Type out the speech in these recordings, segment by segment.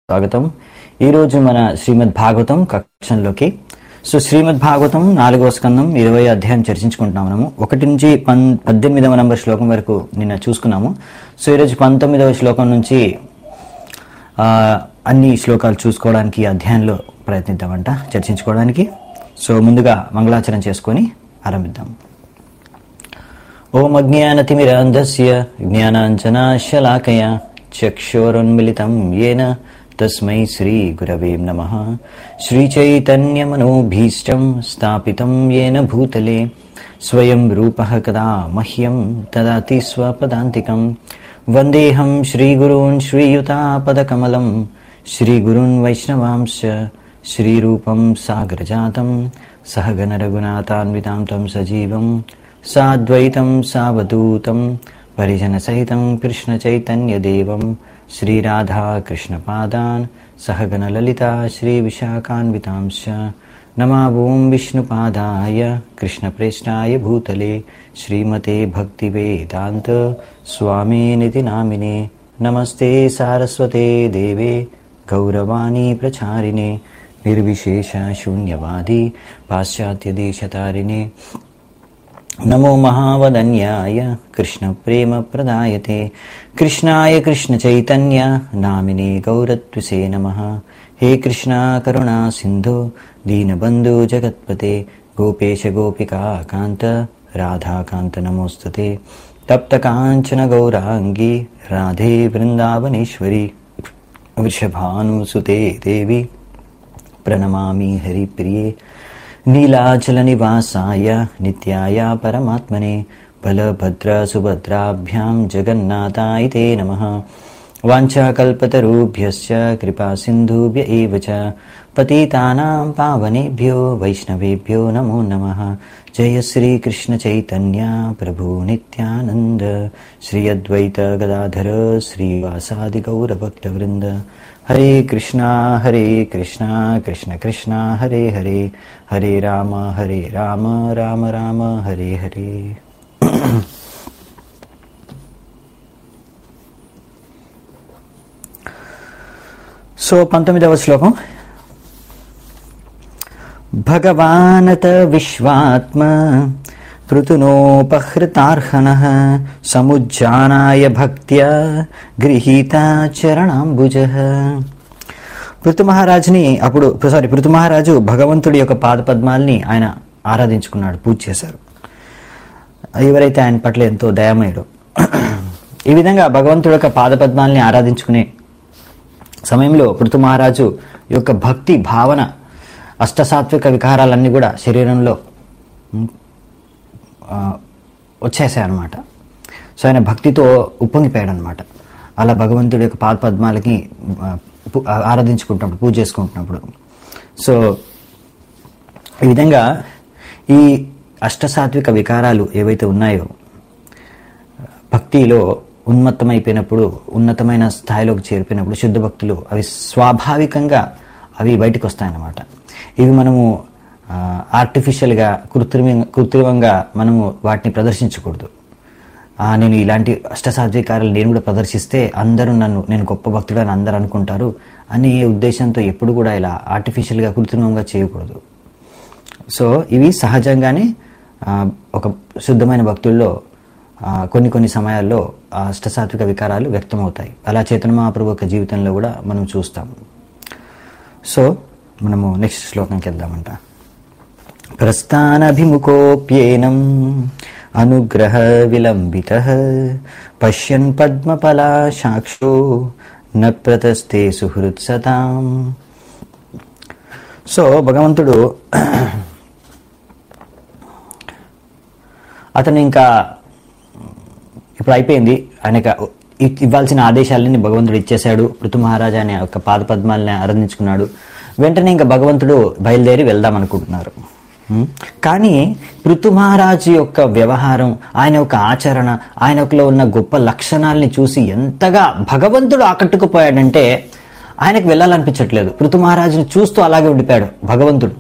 స్వాగతం ఈరోజు మన శ్రీమద్ భాగవతం కక్షంలోకి సో శ్రీమద్ భాగవతం నాలుగవ స్కందం ఇరవై అధ్యాయం చర్చించుకుంటున్నాం మనము ఒకటి నుంచి పన్ పద్దెనిమిదవ నంబర్ శ్లోకం వరకు నిన్న చూసుకున్నాము సో ఈరోజు పంతొమ్మిదవ శ్లోకం నుంచి ఆ, అన్ని శ్లోకాలు చూసుకోవడానికి ఈ అధ్యాయంలో ప్రయత్నిద్దామంట చర్చించుకోవడానికి సో ముందుగా మంగళాచరణ చేసుకొని ఆరంభిద్దాం ఓం అజ్ఞానతిమిరాంధస్య జ్ఞానాంజనాశలాకయ చక్షోరున్మిళితం येन తస్మై శ్రీగురవే నమः శ్రీచైతన్యమనోభీష్టం స్థాపితం येन భూతలే స్వయం రూపः కదా మహ్యం దదాతి స్వపదాంతికం వందేహం శ్రీగురూన్ శ్రీయుతాపదకమలం శ్రీగురున్ వైష్ణవాంశ శ్రీరూపం సాగరజాతం సహగణరఘునాథాన్వితాం తం సజీవం సాద్వైతం సావధూతం పరిజనసహితం కృష్ణచైతన్యదేవం శ్రీరాధాకృష్ణపాదాన్ సహగణలలితా శ్రీవిశాఖాన్వితాంశ నమావోం విష్ణుపాదాయ కృష్ణప్రేష్టాయ భూతలే శ్రీమతే భక్తివేదాంత స్వామినితి నామినే నమస్తే సారస్వతే దేవే గౌరవాణి ప్రచారిణే నిర్విశేష శూన్యవాది పాశ్చాత్యదేశతారిణే నమో మహావదన్యాయ కృష్ణప్రేమప్రదాయతే కృష్ణాయ కృష్ణచైతన్య నామినే గౌరత్విసే నమ హే కృష్ణ కరుణా సింధు దీనబంధు జగత్పతే గోపేశ గోపికా కాంత రాధాకాంత నమోస్తుతే తప్త కాంచన గౌరాంగి రాధే బృందావనేశ్వరి వృషభానుసుతే దేవి ప్రణమామి హరిప్రియే नीलाचलनिवासाय नित्याय परमात्मने बलभद्रसुभद्राभ्यां जगन्नाथाय ते नमः वाञ्छाकल्पतरुभ्यश्च कृपासिन्धुभ्य एव च पतितानां पावनेभ्यो वैष्णवेभ्यो नमो नमः जय श्रीकृष्णचैतन्य प्रभु नित्यानन्द श्री अद्वैत गदाधर श्रीवासादिगौरभक्तवृन्द हरे कृष्णा हरे कृष्णा कृष्ण कृष्णा हरे हरे हरे राम हरे राम राम राम हरे हरे సో పంతొమ్మిదవ శ్లోకం భగవానత విశ్వాత్మ పృతునోపహృతార్హణ సముజ్జానాయ భక్త్య గృహీత చరణాంబుజ పృథు మహారాజుని అప్పుడు సారీ పృథు మహారాజు భగవంతుడి యొక్క పాదపద్మాల్ని ఆయన ఆరాధించుకున్నాడు పూజ చేశారు ఎవరైతే ఆయన పట్ల ఎంతో దయామయుడు ఈ విధంగా భగవంతుడి యొక్క పాదపద్మాల్ని ఆరాధించుకునే సమయంలో పృథు మహారాజు యొక్క భక్తి భావన అష్టసాత్విక వికారాలన్నీ కూడా శరీరంలో ఆ, వచ్చేసాయన్నమాట సో ఆయన భక్తితో ఉప్పొంగిపోయాడు అనమాట అలా భగవంతుడి యొక్క పాద పద్మాలకి ఆ, పు- ఆరాధించుకుంటున్నప్పుడు పూజ చేసుకుంటున్నప్పుడు సో ఈ విధంగా ఈ అష్టసాత్విక వికారాలు ఏవైతే ఉన్నాయో భక్తిలో ఉన్మత్తమైపోయినప్పుడు ఉన్నతమైన స్థాయిలోకి చేరిపోయినప్పుడు శుద్ధ భక్తులు అవి స్వాభావికంగా అవి బయటకు వస్తాయన్నమాట ఇవి మనము ఆ, ఆర్టిఫిషియల్గా కృత్రిమ కృత్రిమంగా మనము వాటిని ప్రదర్శించకూడదు ఆ, నేను ఇలాంటి అష్టసాత్వికారాలు నేను కూడా ప్రదర్శిస్తే అందరూ నన్ను నేను గొప్ప భక్తుడు అని అందరూ అనుకుంటారు అనే ఉద్దేశంతో ఎప్పుడు కూడా ఇలా ఆర్టిఫిషియల్గా కృత్రిమంగా చేయకూడదు సో ఇవి సహజంగానే ఆ, ఒక శుద్ధమైన భక్తుల్లో ఆ, కొన్ని కొన్ని సమయాల్లో ఆ అష్టసాత్విక వికారాలు వ్యక్తమవుతాయి అలా చేతన మహాప్రభు యొక్క జీవితంలో కూడా మనం చూస్తాం సో మనము నెక్స్ట్ శ్లోకంకి వెళ్దామంట ప్రస్థానభిముఖోప్యేనం అనుగ్రహ విలంబిత పశ్యన్ పద్మఫలా సాక్షో న ప్రతస్తే సుహృత్సతాం సో భగవంతుడు అతను ఇంకా ఇప్పుడు అయిపోయింది ఆయనకు ఇ- ఇవ్వాల్సిన ఆదేశాలన్నీ భగవంతుడు ఇచ్చేశాడు పృథు మహారాజా అనే ఒక పాద పద్మాలని ఆరాధించుకున్నాడు వెంటనే ఇంకా భగవంతుడు బయలుదేరి వెళ్దాం అనుకుంటున్నారు ఉం? కానీ పృథు మహారాజు యొక్క వ్యవహారం ఆయన యొక్క ఆచరణ ఆయనలో ఉన్న గొప్ప లక్షణాలని చూసి ఎంతగా భగవంతుడు ఆకట్టుకుపోయాడంటే ఆయనకు వెళ్ళాలనిపించట్లేదు పృథు మహారాజుని చూస్తూ అలాగే ఉండిపోయాడు భగవంతుడు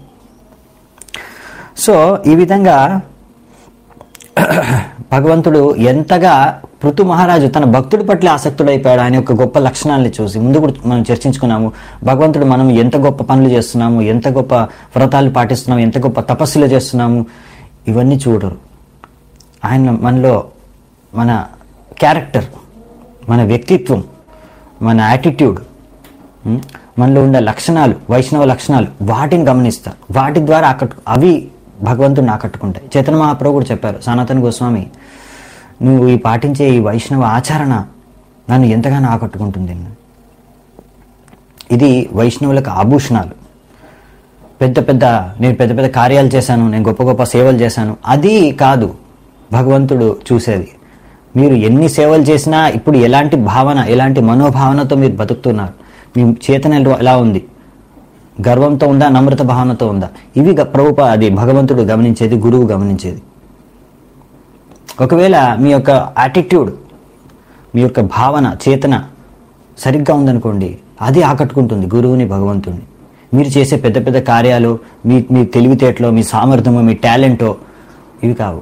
సో ఈ విధంగా భగవంతుడు ఎంతగా పృథు మహారాజు తన భక్తుడి పట్ల ఆసక్తుడైపోయాడు ఆయన యొక్క గొప్ప లక్షణాలని చూసి ముందు కూడా మనం చర్చించుకున్నాము భగవంతుడు మనం ఎంత గొప్ప పనులు చేస్తున్నాము ఎంత గొప్ప వ్రతాలు పాటిస్తున్నాము ఎంత గొప్ప తపస్సులు చేస్తున్నాము ఇవన్నీ చూడరు ఆయన మనలో మన క్యారెక్టర్ మన వ్యక్తిత్వం మన యాటిట్యూడ్ ఉం? మనలో ఉండే లక్షణాలు వైష్ణవ లక్షణాలు వాటిని గమనిస్తారు వాటి ద్వారా ఆకట్టు అవి భగవంతుడిని ఆకట్టుకుంటాయి చైతన్య మహాప్రభు కూడా చెప్పారు సనాతన గోస్వామి నువ్వు ఈ పాటించే ఈ వైష్ణవ ఆచరణ నన్ను ఎంతగానో ఆకట్టుకుంటుంది ఇది వైష్ణవులకు ఆభూషణాలు పెద్ద పెద్ద నేను పెద్ద పెద్ద కార్యాలు చేశాను నేను గొప్ప గొప్ప సేవలు చేశాను అది కాదు భగవంతుడు చూసేది మీరు ఎన్ని సేవలు చేసినా ఇప్పుడు ఎలాంటి భావన ఎలాంటి మనోభావనతో మీరు బతుకుతున్నారు మీ చేతన ఎలా ఉంది గర్వంతో ఉందా నమ్రత భావనతో ఉందా ఇవి గ- ప్రభుప అది భగవంతుడు గమనించేది గురువు గమనించేది ఒకవేళ మీ యొక్క యాటిట్యూడ్ మీ యొక్క భావన చేతన సరిగ్గా ఉందనుకోండి అది ఆకట్టుకుంటుంది గురువుని భగవంతుడిని మీరు చేసే పెద్ద పెద్ద కార్యాలు మీ మీ తెలివితేటలో మీ సామర్థ్యమో మీ టాలెంటో ఇవి కావు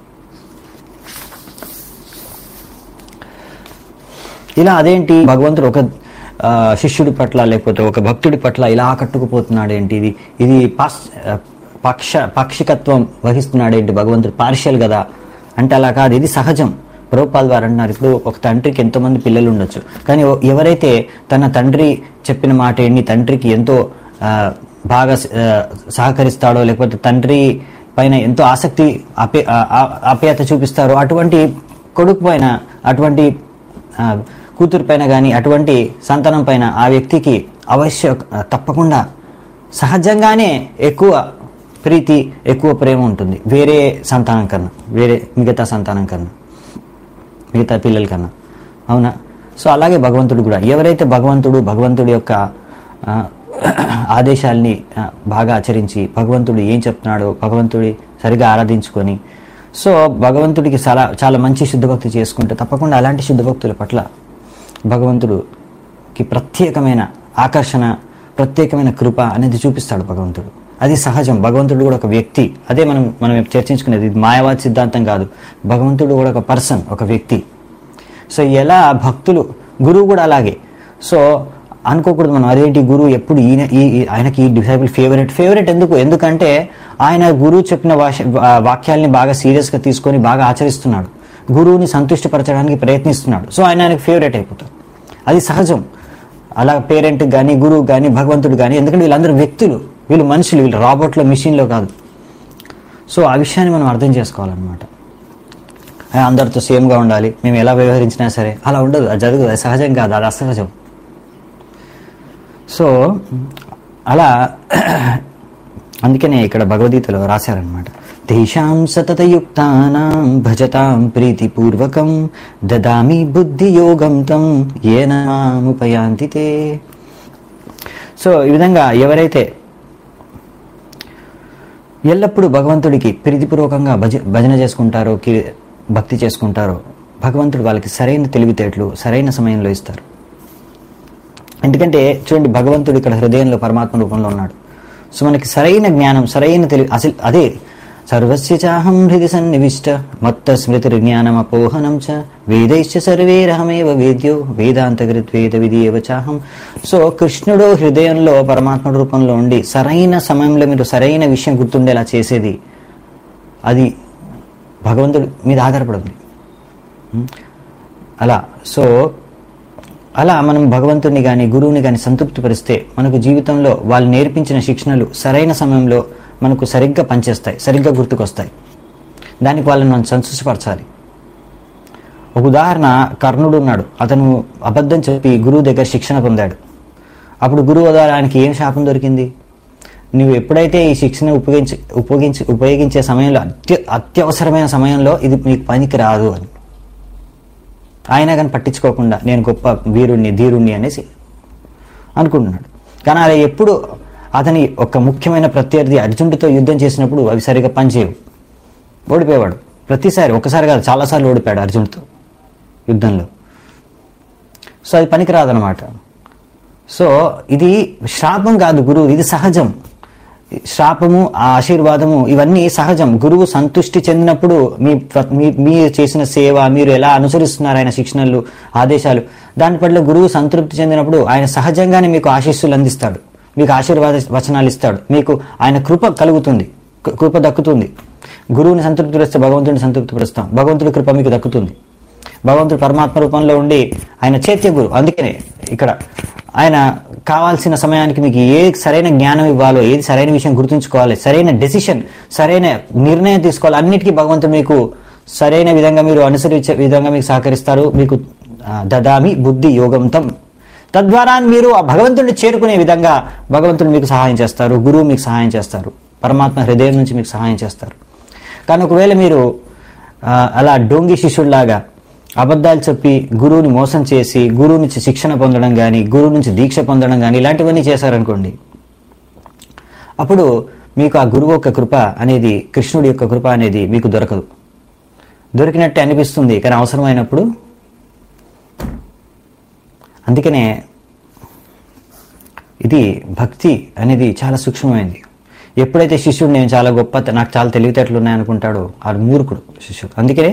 ఇలా అదేంటి భగవంతుడు ఒక ఆ, శిష్యుడి పట్ల లేకపోతే ఒక భక్తుడి పట్ల ఇలా ఆకట్టుకుపోతున్నాడు ఏంటి ఇది ఇది పాస్ ఆ, పక్ష పాక్షికత్వం వహిస్తున్నాడు ఏంటి భగవంతుడు పార్షియల్ కదా అంటే అలా కాదు ఇది సహజం ప్రభుపాల్ వారు అంటున్నారు ఇప్పుడు ఒక తండ్రికి ఎంతో మంది పిల్లలు ఉండొచ్చు కానీ ఓ- ఎవరైతే తన తండ్రి చెప్పిన మాట ఏంటి తండ్రికి ఎంతో ఆ, బాగా ఆ, సహకరిస్తాడో లేకపోతే తండ్రి పైన ఎంతో ఆసక్తి ఆపే ఆ- ఆ- ఆప్యాయత చూపిస్తారో అటువంటి కొడుకు పైన అటువంటి ఆ, కూతురు పైన కానీ అటువంటి సంతానం పైన ఆ వ్యక్తికి అవశ్య తప్పకుండా సహజంగానే ఎక్కువ ప్రీతి ఎక్కువ ప్రేమ ఉంటుంది వేరే సంతానం కన్నా వేరే మిగతా సంతానం కన్నా మిగతా పిల్లల కన్నా అవునా సో అలాగే భగవంతుడు కూడా ఎవరైతే భగవంతుడు భగవంతుడి యొక్క ఆ, ఆదేశాల్ని ఆ, బాగా ఆచరించి భగవంతుడు ఏం చెప్తున్నాడో భగవంతుడి సరిగా ఆరాధించుకొని సో భగవంతుడికి చాలా చాలా మంచి శుద్ధభక్తి చేసుకుంటే తప్పకుండా అలాంటి శుద్ధభక్తుల పట్ల భగవంతుడుకి ప్రత్యేకమైన ఆకర్షణ ప్రత్యేకమైన కృప అనేది చూపిస్తాడు భగవంతుడు అది సహజం భగవంతుడు కూడా ఒక వ్యక్తి అదే మనం మనం చేర్చించుకునేది ఇది మాయావాద సిద్ధాంతం కాదు భగవంతుడు కూడా ఒక పర్సన్ ఒక వ్యక్తి సో ఎలా భక్తులు గురువు కూడా అలాగే సో అనుకోకూడదు మనం అదేంటి గురువు ఎప్పుడు ఈయన ఈ- ఈ- ఆయనకి ఈ డిసైబుల్ ఫేవరెట్ ఫేవరెట్ ఎందుకు ఎందుకంటే ఆయన గురువు చెప్పిన భాష ఆ వాక్యాల్ని బాగా సీరియస్గా తీసుకొని బాగా ఆచరిస్తున్నాడు గురువుని సంతుష్టిపరచడానికి ప్రయత్నిస్తున్నాడు సో ఆయన ఆయనకు ఫేవరెట్ అయిపోతాడు అది సహజం అలా పేరెంట్ కానీ గురువు కానీ భగవంతుడు కానీ ఎందుకంటే వీళ్ళందరూ వ్యక్తులు వీళ్ళు మనుషులు వీళ్ళు రాబోట్లో మిషన్లో కాదు సో ఆ విషయాన్ని మనం అర్థం చేసుకోవాలన్నమాట ఆ, అందరితో సేమ్గా ఉండాలి మేము ఎలా వ్యవహరించినా సరే అలా ఉండదు అది జరగదు అది సహజం కాదు అది అసహజం సో అలా అందుకనే ఇక్కడ భగవద్గీతలో రాశారనమాట తేషాం సతతయుక్తానాం భజతాం ప్రీతిపూర్వకం దదామి బుద్ధియోగం తం ఏన మాముపయాంతి తే సో ఈ విధంగా ఎవరైతే ఎల్లప్పుడూ భగవంతుడికి ప్రీతిపూర్వకంగా భజ భజన చేసుకుంటారో కి- భక్తి చేసుకుంటారో భగవంతుడు వాళ్ళకి సరైన తెలివితేటలు సరైన సమయంలో ఇస్తారు ఎందుకంటే చూడండి భగవంతుడు ఇక్కడ హృదయంలో పరమాత్మ రూపంలో ఉన్నాడు సో మనకి సరైన జ్ఞానం సరైన తెలివి అసలు అదే సర్వస్య చాహం హృది సన్నివిష్ట మత్త స్మృతి జ్ఞానం అపోహనం చ వేదైశ్చ సర్వేరహమేవ వేద్యో వేదాంతగృత్ వేద విధి ఏవ చాహం సో కృష్ణుడు హృదయంలో పరమాత్మ రూపంలో ఉండి సరైన సమయంలో మీరు సరైన విషయం గుర్తుండేలా చేసేది అది భగవంతుడి మీద ఆధారపడింది అలా సో అలా మనం భగవంతుని కానీ గురువుని కానీ సంతృప్తిపరిస్తే మనకు జీవితంలో వాళ్ళు నేర్పించిన శిక్షణలు సరైన సమయంలో మనకు సరిగ్గా పనిచేస్తాయి సరిగ్గా గుర్తుకొస్తాయి దానికి వాళ్ళని మనం సంతృష్టిపరచాలి ఒక ఉదాహరణ కర్ణుడు ఉన్నాడు అతను అబద్ధం చెప్పి గురువు దగ్గర శిక్షణ పొందాడు అప్పుడు గురువు ద్వారా ఆయనకి ఏం శాపం దొరికింది నువ్వు ఎప్పుడైతే ఈ శిక్షణ ఉపయోగించి ఉపయోగించి ఉపయోగించే సమయంలో అత్య అత్యవసరమైన సమయంలో ఇది మీకు పనికి రాదు అని ఆయన కానీ పట్టించుకోకుండా నేను గొప్ప వీరుణ్ణి ధీరుణ్ణి అనేసి అనుకుంటున్నాడు కానీ అది ఎప్పుడు అతని ఒక ముఖ్యమైన ప్రత్యర్థి అర్జునుడితో యుద్ధం చేసినప్పుడు అవి సరిగా పనిచేయవు ఓడిపోయేవాడు ప్రతిసారి ఒకసారి కాదు చాలాసార్లు ఓడిపోయాడు అర్జునుడితో యుద్ధంలో సో అది పనికిరాదనమాట సో ఇది శాపం కాదు గురువు ఇది సహజం శాపము ఆ ఆశీర్వాదము ఇవన్నీ సహజం గురువు సంతుష్టి చెందినప్పుడు మీ ప్ర- మీ- మీరు చేసిన సేవ మీరు ఎలా అనుసరిస్తున్నారు ఆయన శిక్షణలు ఆదేశాలు దాని పట్ల గురువు సంతృప్తి చెందినప్పుడు ఆయన సహజంగానే మీకు ఆశీస్సులు అందిస్తాడు మీకు ఆశీర్వాద వచనాలు ఇస్తాడు మీకు ఆయన కృప కలుగుతుంది కృ- కృప దక్కుతుంది గురువుని సంతృప్తిపరిస్తే భగవంతుడిని సంతృప్తిపరుస్తాం భగవంతుడి కృప మీకు దక్కుతుంది భగవంతుడు పరమాత్మ రూపంలో ఉండి ఆయన చైత్య గురు అందుకనే ఇక్కడ ఆయన కావాల్సిన సమయానికి మీకు ఏ సరైన జ్ఞానం ఇవ్వాలో ఏది సరైన విషయం గుర్తుంచుకోవాలి సరైన డెసిషన్ సరైన నిర్ణయం తీసుకోవాలి అన్నిటికీ భగవంతుడు మీకు సరైన విధంగా మీరు అనుసరించే విధంగా మీకు సహకరిస్తారు మీకు ఆ, దదామి బుద్ధి యోగంతం తద్వారా మీరు ఆ భగవంతుడిని చేరుకునే విధంగా భగవంతుడు మీకు సహాయం చేస్తారు గురువు మీకు సహాయం చేస్తారు పరమాత్మ హృదయం నుంచి మీకు సహాయం చేస్తారు కానీ ఒకవేళ మీరు ఆ, అలా డోంగి శిష్యుడిలాగా అబద్ధాలు చెప్పి గురువుని మోసం చేసి గురువు నుంచి శిక్షణ పొందడం కానీ గురువు నుంచి దీక్ష పొందడం కానీ ఇలాంటివన్నీ చేశారనుకోండి అప్పుడు మీకు ఆ గురువు యొక్క కృప అనేది కృష్ణుడి యొక్క కృప అనేది మీకు దొరకదు దొరికినట్టే అనిపిస్తుంది కానీ అవసరమైనప్పుడు అందుకనే ఇది భక్తి అనేది చాలా సూక్ష్మమైంది ఎప్పుడైతే శిష్యుడు నేను చాలా గొప్ప నాకు చాలా తెలివితేటలు ఉన్నాయనుకుంటాడో ఆడు మూర్ఖుడు శిష్యుడు అందుకనే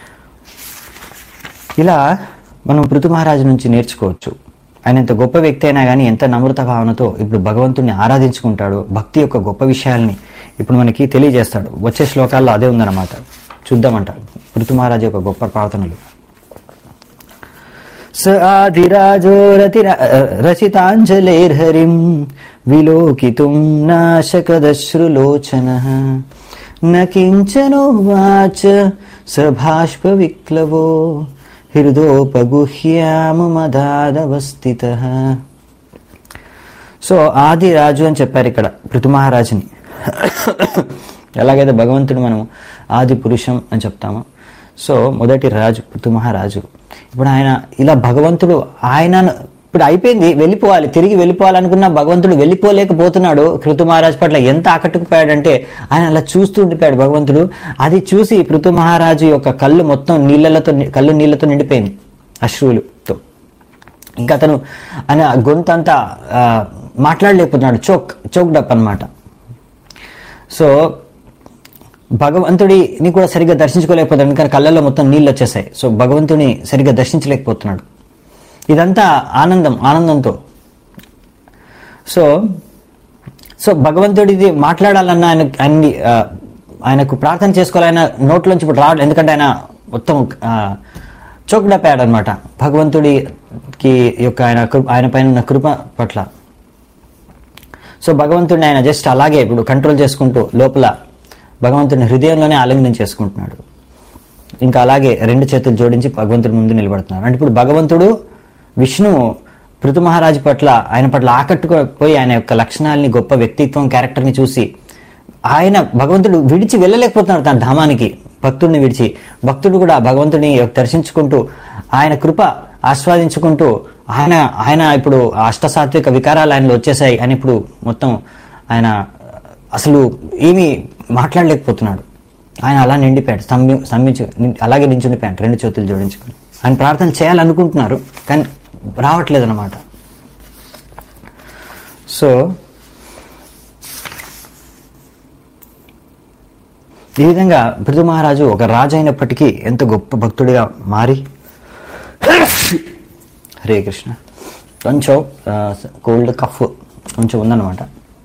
ఇలా మనం పృథు మహారాజు నుంచి నేర్చుకోవచ్చు ఆయన ఎంత గొప్ప వ్యక్తి అయినా కానీ ఎంత నమ్రత భావనతో ఇప్పుడు భగవంతుడిని ఆరాధించుకుంటాడో భక్తి యొక్క గొప్ప విషయాల్ని ఇప్పుడు మనకి తెలియజేస్తాడు వచ్చే శ్లోకాల్లో అదే ఉందన్నమాట చూద్దామంట పృథు మహారాజు యొక్క గొప్ప ప్రార్థనలు స ఆదిరాజో రతిర రచితాంజలేర్హరిం విలోకితుం నాశకదశ్రులోచన న కించనోవాచ స బాష్ప విక్లవో హృదోపగుహ్యామదాదవస్థిత సో ఆది రాజు అని చెప్పారు ఇక్కడ పృథు మహారాజుని ఎలాగైతే భగవంతుడు మనం ఆది పురుషం అని చెప్తామో సో మొదటి రాజు పృథు మహారాజు ఇప్పుడు ఆయన ఇలా భగవంతుడు ఆయన ఇప్పుడు అయిపోయింది వెళ్ళిపోవాలి తిరిగి వెళ్ళిపోవాలనుకున్న భగవంతుడు వెళ్ళిపోలేకపోతున్నాడు పృథు మహారాజు పట్ల ఎంత ఆకట్టుకుపోయాడంటే ఆయన అలా చూస్తూ ఉండిపోయాడు భగవంతుడు అది చూసి పృథు మహారాజు యొక్క కళ్ళు మొత్తం నీళ్ళతో కళ్ళు నీళ్ళతో నిండిపోయింది అశ్రువులతో ఇంకా అతను ఆయన గొంతు అంతా ఆ, మాట్లాడలేకపోతున్నాడు చోక్ చోక్డ్ అప్ అనమాట సో భగవంతుడిని కూడా సరిగ్గా దర్శించుకోలేకపోతున్నాడు ఎందుకంటే కళ్ళల్లో మొత్తం నీళ్ళు వచ్చేసాయి సో భగవంతుని సరిగ్గా దర్శించలేకపోతున్నాడు ఇదంతా ఆనందం ఆనందంతో సో సో భగవంతుడిది మాట్లాడాలన్న ఆయన ఆయన్ని ఆ, ఆయనకు ప్రార్థన చేసుకోవాలి ఆయన నోట్లోంచి ఇప్పుడు రావడం ఎందుకంటే ఆయన మొత్తం చోకుడపోయాడు అనమాట భగవంతుడికి యొక్క ఆయన కృప ఆయన పైన ఉన్న కృప పట్ల సో భగవంతుడిని ఆయన జస్ట్ అలాగే ఇప్పుడు కంట్రోల్ చేసుకుంటూ లోపల భగవంతుడిని హృదయంలోనే ఆలింగనం చేసుకుంటున్నాడు ఇంకా అలాగే రెండు చేతులు జోడించి భగవంతుడి ముందు నిలబడుతున్నారు అంటే ఇప్పుడు భగవంతుడు విష్ణువు పృథు మహారాజు పట్ల ఆయన పట్ల ఆకట్టుకుపోయి ఆయన యొక్క లక్షణాలని గొప్ప వ్యక్తిత్వం క్యారెక్టర్ని చూసి ఆయన భగవంతుడు విడిచి వెళ్ళలేకపోతున్నాడు తన ధామానికి భక్తుడిని విడిచి భక్తుడు కూడా భగవంతుడిని దర్శించుకుంటూ ఆయన కృప ఆస్వాదించుకుంటూ ఆయన ఆయన ఇప్పుడు అష్టసాత్విక వికారాలు ఆయనలో వచ్చేసాయి అని ఇప్పుడు మొత్తం ఆయన అసలు ఏమీ మాట్లాడలేకపోతున్నాడు ఆయన అలా నిండిపోయాడు స్తంభి స్తంభించి అలాగే నించుండిపోయాడు రెండు చేతులు జోడించుకుని ఆయన ప్రార్థన చేయాలనుకుంటున్నారు కానీ రావట్లేదు అనమాట సో ఈ విధంగా పృథు మహారాజు ఒక రాజు అయినప్పటికీ ఎంత గొప్ప భక్తుడిగా మారి హరే కృష్ణ కొంచెం కోల్డ్ కఫ్ కొంచెం ఉందన్నమాట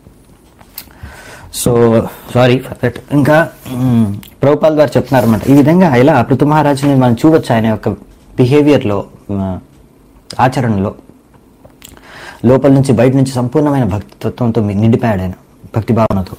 సో సారీ ఫర్ దట్ ఇంకా మ్, ప్రభుపాల్ గారు చెప్తున్నారు అనమాట ఈ విధంగా ఇలా పృథు మహారాజుని మనం చూడొచ్చు ఆయన యొక్క బిహేవియర్లో ఆచరణలో లోపల నుంచి బయట నుంచి సంపూర్ణమైన భక్తితత్వంతో మీ- నిండిపోయాడు ఆయన భక్తి భావనతో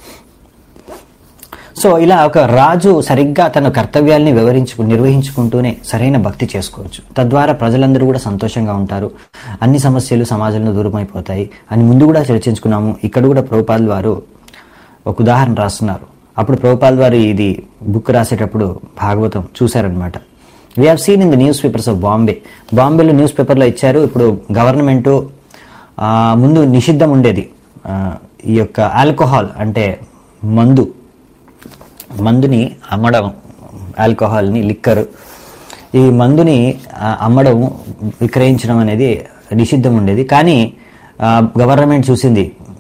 సో ఇలా ఒక రాజు సరిగ్గా తన కర్తవ్యాల్ని వివరించు నిర్వహించుకుంటూనే సరైన భక్తి చేసుకోవచ్చు తద్వారా ప్రజలందరూ కూడా సంతోషంగా ఉంటారు అన్ని సమస్యలు సమాజంలో దూరం అయిపోతాయి అని ముందు కూడా చర్చించుకున్నాము ఇక్కడ కూడా ప్రభుపాల్ వారు ఒక ఉదాహరణ రాస్తున్నారు అప్పుడు ప్రభుపాల్ వారు ఇది బుక్ రాసేటప్పుడు భాగవతం చూశారనమాట we have seen in the newspapers of Bombay బాంబేలో న్యూస్ పేపర్లో ఇచ్చారు ఇప్పుడు గవర్నమెంటు ఆ, ముందు నిషిద్ధం ఉండేది ఆ, ఈ యొక్క ఆల్కహాల్ అంటే మందు మందుని అమ్మడం ఆల్కహాల్ని లిక్కర్ ఈ మందుని ఆ, అమ్మడం విక్రయించడం అనేది నిషిద్ధం ఉండేది కానీ ఆ, గవర్నమెంట్ చూసింది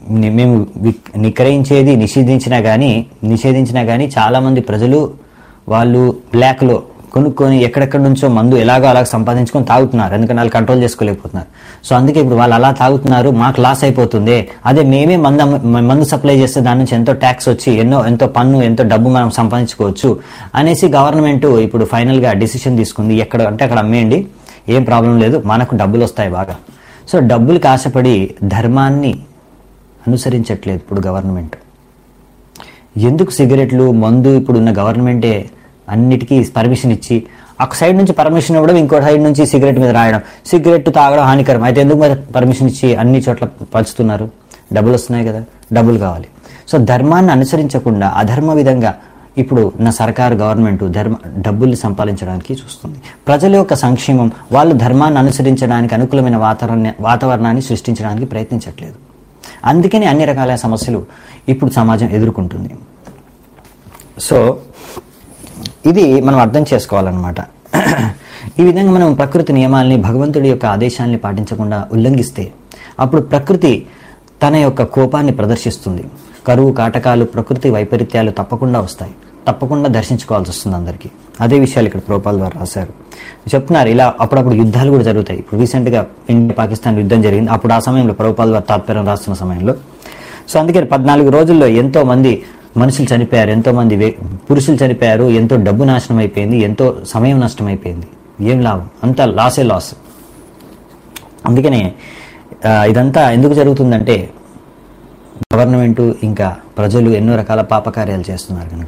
ని- మేము వి- నిగ్రహించేది నిషేధించినా కానీ నిషేధించినా కానీ చాలా మంది ప్రజలు వాళ్ళు బ్లాక్లో కొనుక్కొని ఎక్కడెక్కడి నుంచో మందు ఎలాగో అలాగ సంపాదించుకొని తాగుతున్నారు ఎందుకంటే వాళ్ళు కంట్రోల్ చేసుకోలేకపోతున్నారు సో అందుకే ఇప్పుడు వాళ్ళు అలా తాగుతున్నారు మాకు లాస్ అయిపోతుంది అదే మేమే మందు అమ్మ- మందు సప్లై చేస్తే దాని నుంచి ఎంతో ట్యాక్స్ వచ్చి ఎన్నో ఎంతో పన్ను ఎంతో డబ్బు మనం సంపాదించుకోవచ్చు అనేసి గవర్నమెంట్ ఇప్పుడు ఫైనల్గా డిసిషన్ తీసుకుంది ఎక్కడ అంటే అక్కడ అమ్మేయండి ఏం ప్రాబ్లం లేదు మనకు డబ్బులు వస్తాయి బాగా సో డబ్బులకు ఆశపడి ధర్మాన్ని అనుసరించట్లేదు ఇప్పుడు గవర్నమెంట్ ఎందుకు సిగరెట్లు మందు ఇప్పుడున్న గవర్నమెంటే అన్నిటికీ పర్మిషన్ ఇచ్చి ఒక సైడ్ నుంచి పర్మిషన్ ఇవ్వడం ఇంకో సైడ్ నుంచి సిగరెట్ మీద రాయడం సిగరెట్ తాగడం హానికరం అయితే ఎందుకు మరి పర్మిషన్ ఇచ్చి అన్ని చోట్ల పంచుతున్నారు డబ్బులు వస్తున్నాయి కదా డబ్బులు కావాలి సో ధర్మాన్ని అనుసరించకుండా అధర్మ విధంగా ఇప్పుడు నా సర్కారు గవర్నమెంట్ ధర్మ డబ్బుల్ని సంపాదించడానికి చూస్తుంది ప్రజల యొక్క సంక్షేమం వాళ్ళు ధర్మాన్ని అనుసరించడానికి అనుకూలమైన వాతావరణ వాతావరణాన్ని సృష్టించడానికి ప్రయత్నించట్లేదు అందుకని అన్ని రకాల సమస్యలు ఇప్పుడు సమాజం ఎదుర్కొంటుంది సో ఇది మనం అర్థం చేసుకోవాలన్నమాట ఈ విధంగా మనం ప్రకృతి నియమాల్ని భగవంతుడి యొక్క ఆదేశాల్ని పాటించకుండా ఉల్లంఘిస్తే అప్పుడు ప్రకృతి తన యొక్క కోపాన్ని ప్రదర్శిస్తుంది కరువు కాటకాలు ప్రకృతి వైపరీత్యాలు తప్పకుండా వస్తాయి తప్పకుండా దర్శించుకోవాల్సి వస్తుంది అందరికీ అదే విషయాలు ఇక్కడ ప్రోపాల్ ద్వారా రాశారు చెప్తున్నారు ఇలా అప్పుడప్పుడు యుద్ధాలు కూడా జరుగుతాయి ఇప్పుడు రీసెంట్గా ఇండియా పాకిస్తాన్ యుద్ధం జరిగింది అప్పుడు ఆ సమయంలో ప్రభుపాల్ వారు తాత్పర్యం రాస్తున్న సమయంలో సో అందుకని పద్నాలుగు రోజుల్లో ఎంతో మంది మనుషులు చనిపోయారు ఎంతో మంది వే- పురుషులు చనిపోయారు ఎంతో డబ్బు నాశనం అయిపోయింది ఎంతో సమయం నష్టం అయిపోయింది ఏం లాభం అంతా లాసే లాస్ అందుకనే ఆ, ఇదంతా ఎందుకు జరుగుతుందంటే గవర్నమెంట్ ఇంకా ప్రజలు ఎన్నో రకాల పాపకార్యాలు చేస్తున్నారు కనుక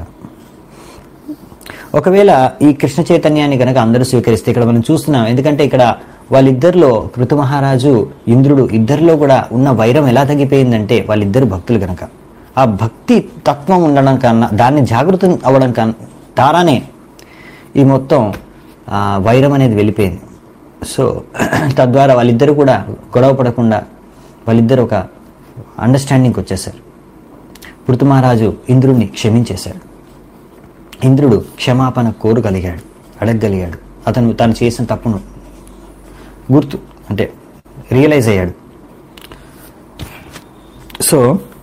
ఒకవేళ ఈ కృష్ణ చైతన్యాన్ని కనుక అందరూ స్వీకరిస్తే ఇక్కడ మనం చూస్తున్నాం ఎందుకంటే ఇక్కడ వాళ్ళిద్దరిలో కృత మహారాజు ఇంద్రుడు ఇద్దరిలో కూడా ఉన్న వైరం ఎలా తగ్గిపోయిందంటే వాళ్ళిద్దరు భక్తులు కనుక ఆ భక్తి తత్వం ఉండడం కన్నా దాన్ని జాగృతం అవ్వడం కన్నా ద్వారానే ఈ మొత్తం ఆ, వైరం అనేది వెళ్ళిపోయింది సో తద్వారా వాళ్ళిద్దరు కూడా గొడవ పడకుండా వాళ్ళిద్దరు ఒక అండర్స్టాండింగ్కి వచ్చేసారు పృథు మహారాజు ఇంద్రుడిని క్షమించేశాడు ఇంద్రుడు క్షమాపణ కోరగలిగాడు అడగగలిగాడు అతను తాను చేసిన తప్పును గుర్తు అంటే రియలైజ్ అయ్యాడు సో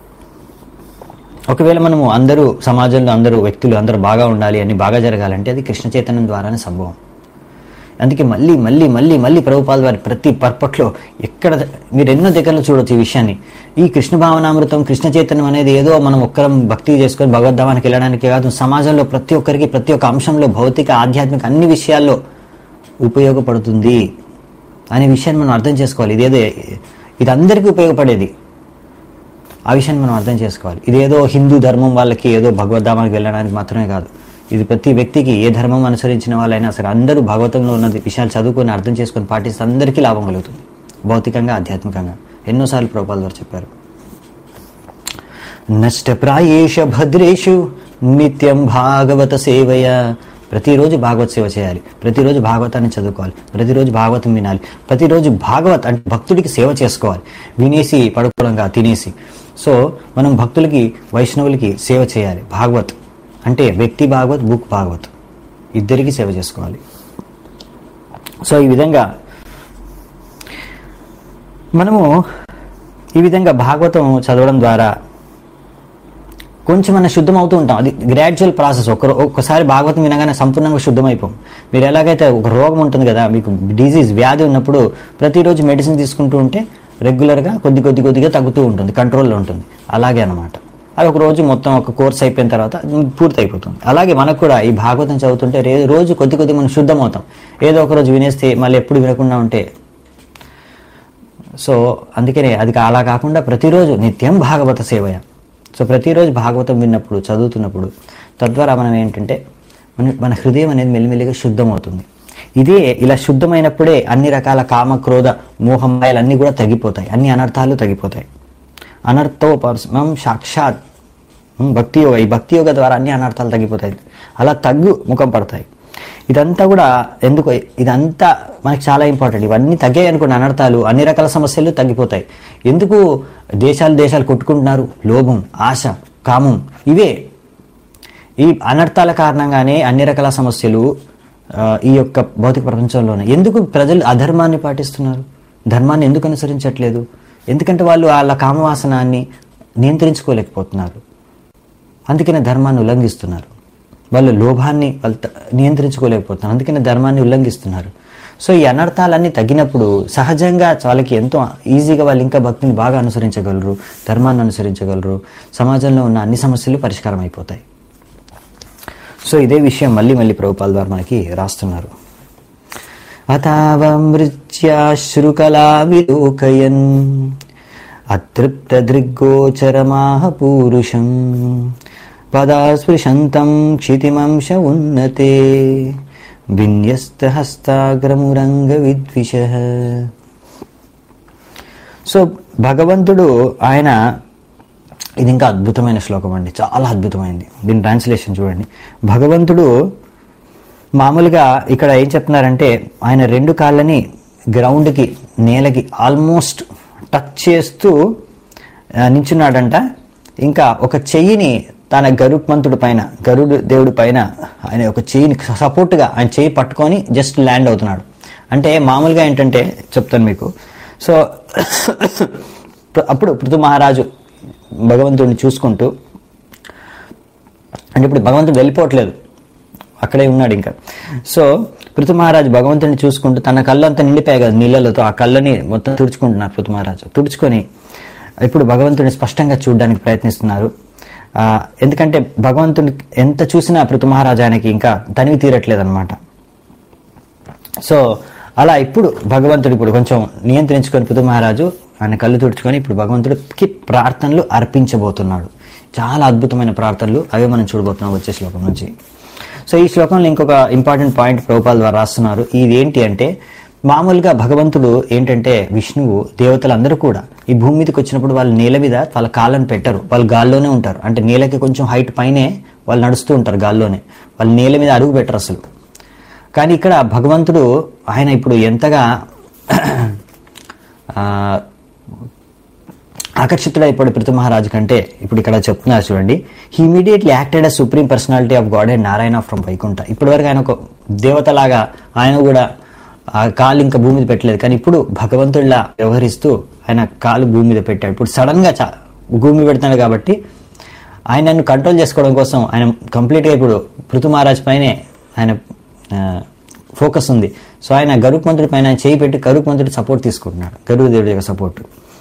ఒకవేళ మనము అందరూ సమాజంలో అందరూ వ్యక్తులు అందరూ బాగా ఉండాలి అని బాగా జరగాలంటే అది కృష్ణ చైతన్యం ద్వారానే సంభవం అందుకే మళ్ళీ మళ్ళీ మళ్ళీ మళ్ళీ ప్రభుపాల్ వారి ప్రతి పర్పట్లో ఎక్కడ మీరు ఎన్నో దగ్గరలో చూడొచ్చు ఈ విషయాన్ని ఈ కృష్ణ భావనామృతం కృష్ణ చైతన్యం అనేది ఏదో మనం ఒక్కరం భక్తి చేసుకొని భగవద్ధామానికి వెళ్ళడానికి కాదు సమాజంలో ప్రతి ఒక్కరికి ప్రతి ఒక్క అంశంలో భౌతిక ఆధ్యాత్మిక అన్ని విషయాల్లో ఉపయోగపడుతుంది అనే విషయాన్ని మనం అర్థం చేసుకోవాలి ఇదేదో ఇది అందరికీ ఉపయోగపడేది ఆ విషయాన్ని మనం అర్థం చేసుకోవాలి ఇదేదో హిందూ ధర్మం వాళ్ళకి ఏదో భగవద్ధామానికి వెళ్ళడానికి మాత్రమే కాదు ఇది ప్రతి వ్యక్తికి ఏ ధర్మం అనుసరించిన వాళ్ళైనా సరే అందరూ భాగవతంలో ఉన్న విషయాలు చదువుకొని అర్థం చేసుకొని పాటిస్తే అందరికీ లాభం కలుగుతుంది భౌతికంగా ఆధ్యాత్మికంగా ఎన్నోసార్లు ప్రభుపాల్ వారు చెప్పారు నష్టప్రాయేష భద్రేషు నిత్యం భాగవత సేవయ ప్రతిరోజు భాగవత సేవ చేయాలి ప్రతిరోజు భాగవతాన్ని చదువుకోవాలి ప్రతిరోజు భాగవతం వినాలి ప్రతిరోజు భాగవత్ అంటే భక్తుడికి సేవ చేసుకోవాలి వినేసి పడుకోవడంగా తినేసి సో మనం భక్తులకి వైష్ణవులకి సేవ చేయాలి భాగవత్ అంటే వ్యక్తి భాగవత్ బుక్ భాగవత్ ఇద్దరికి సేవ చేసుకోవాలి సో ఈ విధంగా మనము ఈ విధంగా భాగవతం చదవడం ద్వారా కొంచెం మన శుద్ధం అవుతూ ఉంటాం అది గ్రాడ్యువల్ ప్రాసెస్ ఒక ఒక్కసారి భాగవతం వినగానే సంపూర్ణంగా శుద్ధం అయిపోం మీరు ఎలాగైతే ఒక రోగం ఉంటుంది కదా మీకు డిజీజ్ వ్యాధి ఉన్నప్పుడు ప్రతిరోజు మెడిసిన్ తీసుకుంటూ ఉంటే రెగ్యులర్గా కొద్ది కొద్ది కొద్దిగా తగ్గుతూ ఉంటుంది కంట్రోల్లో ఉంటుంది అలాగే అన్నమాట అది ఒక రోజు మొత్తం ఒక కోర్స్ అయిపోయిన తర్వాత పూర్తి అయిపోతుంది అలాగే మనకు కూడా ఈ భాగవతం చదువుతుంటే రే- రోజు కొద్ది కొద్ది మనం శుద్ధం అవుతాం ఏదో ఒక రోజు వినేస్తే మళ్ళీ ఎప్పుడు వినకుండా ఉంటే సో అందుకనే అది అలా కాకుండా ప్రతిరోజు నిత్యం భాగవత సేవయ సో ప్రతిరోజు భాగవతం విన్నప్పుడు చదువుతున్నప్పుడు తద్వారా మనం ఏంటంటే మన మన హృదయం అనేది మెల్లిమెల్లిగా శుద్ధమవుతుంది ఇదే ఇలా శుద్ధమైనప్పుడే అన్ని రకాల కామ క్రోధ మోహమాయాలు అన్నీ కూడా తగ్గిపోతాయి అన్ని అనర్థాలు తగ్గిపోతాయి అనర్థో పరస్మం సాక్షాత్ ఉమ్, భక్తి యోగ ఈ భక్తి యోగ ద్వారా అన్ని అనర్థాలు తగ్గిపోతాయి అలా తగ్గు ముఖం పడతాయి ఇదంతా కూడా ఎందుకు ఇదంతా మనకి చాలా ఇంపార్టెంట్ ఇవన్నీ తగ్గాయి అనుకోండి అనర్థాలు అన్ని రకాల సమస్యలు తగ్గిపోతాయి ఎందుకు దేశాలు దేశాలు కొట్టుకుంటున్నారు లోభం ఆశ కామం ఇవే ఈ అనర్థాల కారణంగానే అన్ని రకాల సమస్యలు ఆ, ఈ యొక్క భౌతిక ప్రపంచంలోనే ఎందుకు ప్రజలు అధర్మాన్ని పాటిస్తున్నారు ధర్మాన్ని ఎందుకు అనుసరించట్లేదు ఎందుకంటే వాళ్ళు వాళ్ళ కామవాసనాన్ని నియంత్రించుకోలేకపోతున్నారు అందుకనే ధర్మాన్ని ఉల్లంఘిస్తున్నారు వాళ్ళు లోభాన్ని వాళ్ళు త- నియంత్రించుకోలేకపోతున్నారు అందుకనే ధర్మాన్ని ఉల్లంఘిస్తున్నారు సో ఈ అనర్థాలన్నీ తగ్గినప్పుడు సహజంగా వాళ్ళకి ఎంతో ఈజీగా వాళ్ళు ఇంకా భక్తిని బాగా అనుసరించగలరు ధర్మాన్ని అనుసరించగలరు సమాజంలో ఉన్న అన్ని సమస్యలు పరిష్కారం అయిపోతాయి సో ఇదే విషయం మళ్ళీ మళ్ళీ ప్రభుపాల్ ద్వారా మనకి రాస్తున్నారు అతావమృత్యాశ్రుకలా విలోకయన్ అతృప్తదృగ్గోచరమాహ పూరుషం పదాస్పృశంతం క్షితిమంశ ఉన్నతే విన్యస్తహస్తాగ్రమురంగ విద్విష సో భగవంతుడు ఆయన ఇది ఇంకా అద్భుతమైన శ్లోకం అండి చాలా అద్భుతమైంది దీని ట్రాన్స్లేషన్ చూడండి భగవంతుడు మామూలుగా ఇక్కడ ఏం చెప్తున్నారంటే ఆయన రెండు కాళ్ళని గ్రౌండ్కి నేలకి ఆల్మోస్ట్ టచ్ చేస్తూ ఆ, నించున్నాడంట ఇంకా ఒక చెయ్యిని తన గరుత్మంతుడి పైన గరుడు దేవుడి పైన ఆయన ఒక చెయ్యిని సపోర్ట్గా ఆయన చెయ్యి పట్టుకొని జస్ట్ ల్యాండ్ అవుతున్నాడు అంటే మామూలుగా ఏంటంటే చెప్తాను మీకు సో అప్పుడు పృథు మహారాజు భగవంతుడిని చూసుకుంటూ అంటే ఇప్పుడు భగవంతుడు వెళ్ళిపోవట్లేదు అక్కడే ఉన్నాడు ఇంకా సో పృథు మహారాజు భగవంతుడిని చూసుకుంటూ తన కళ్ళు అంతా నిండిపోయాయి కదా నీళ్ళతో ఆ కళ్ళని మొత్తం తుడుచుకుంటున్నారు పృథు మహారాజు తుడుచుకొని ఇప్పుడు భగవంతుడిని స్పష్టంగా చూడడానికి ప్రయత్నిస్తున్నారు ఆ, ఎందుకంటే భగవంతుని ఎంత చూసినా పృథు మహారాజు ఆయనకి ఇంకా తనివి తీరట్లేదు అనమాట సో అలా ఇప్పుడు భగవంతుడు ఇప్పుడు కొంచెం నియంత్రించుకొని పృథు మహారాజు ఆయన కళ్ళు తుడుచుకొని ఇప్పుడు భగవంతుడికి ప్రార్థనలు అర్పించబోతున్నాడు చాలా అద్భుతమైన ప్రార్థనలు అవే మనం చూడబోతున్నాం వచ్చే శ్లోకం నుంచి సో ఈ శ్లోకంలో ఇంకొక ఇంపార్టెంట్ పాయింట్ ప్రభుపాల ద్వారా రాస్తున్నారు ఇది ఏంటి అంటే మామూలుగా భగవంతుడు ఏంటంటే విష్ణువు దేవతలందరూ కూడా ఈ భూమి మీదకి వచ్చినప్పుడు వాళ్ళు నేల మీద వాళ్ళ కాళ్ళని పెట్టరు వాళ్ళు గాల్లోనే ఉంటారు అంటే నేలకి కొంచెం హైట్ పైనే వాళ్ళు నడుస్తూ ఉంటారు గాల్లోనే వాళ్ళు నేల మీద అడుగు పెట్టరు అసలు కానీ ఇక్కడ భగవంతుడు ఆయన ఇప్పుడు ఎంతగా ఆ, ఆకర్షితుడైపోయాడు పృథు మహారాజు కంటే ఇప్పుడు ఇక్కడ చెప్తున్నారు చూడండి he immediately acted a supreme personality of God and Narayana from Vaikuntha ఇప్పటివరకు ఆయన ఒక దేవతలాగా ఆయన కూడా ఆ కాలు ఇంకా భూమి మీద పెట్టలేదు కానీ ఇప్పుడు భగవంతుడిలా వ్యవహరిస్తూ ఆయన కాలు భూమి మీద పెట్టాడు ఇప్పుడు సడన్ గా చా- భూమి మీద పెడుతున్నాడు కాబట్టి ఆయనను కంట్రోల్ చేసుకోవడం కోసం ఆయన కంప్లీట్గా ఇప్పుడు పృథు మహారాజ్ పైనే ఆయన ఫోకస్ ఉంది సో ఆయన గరుత్మంతుడి పైన ఆయన చేయి పెట్టి గరుత్మంతుడి సపోర్ట్ తీసుకుంటున్నాడు గరుడదేవుడి యొక్క సపోర్ట్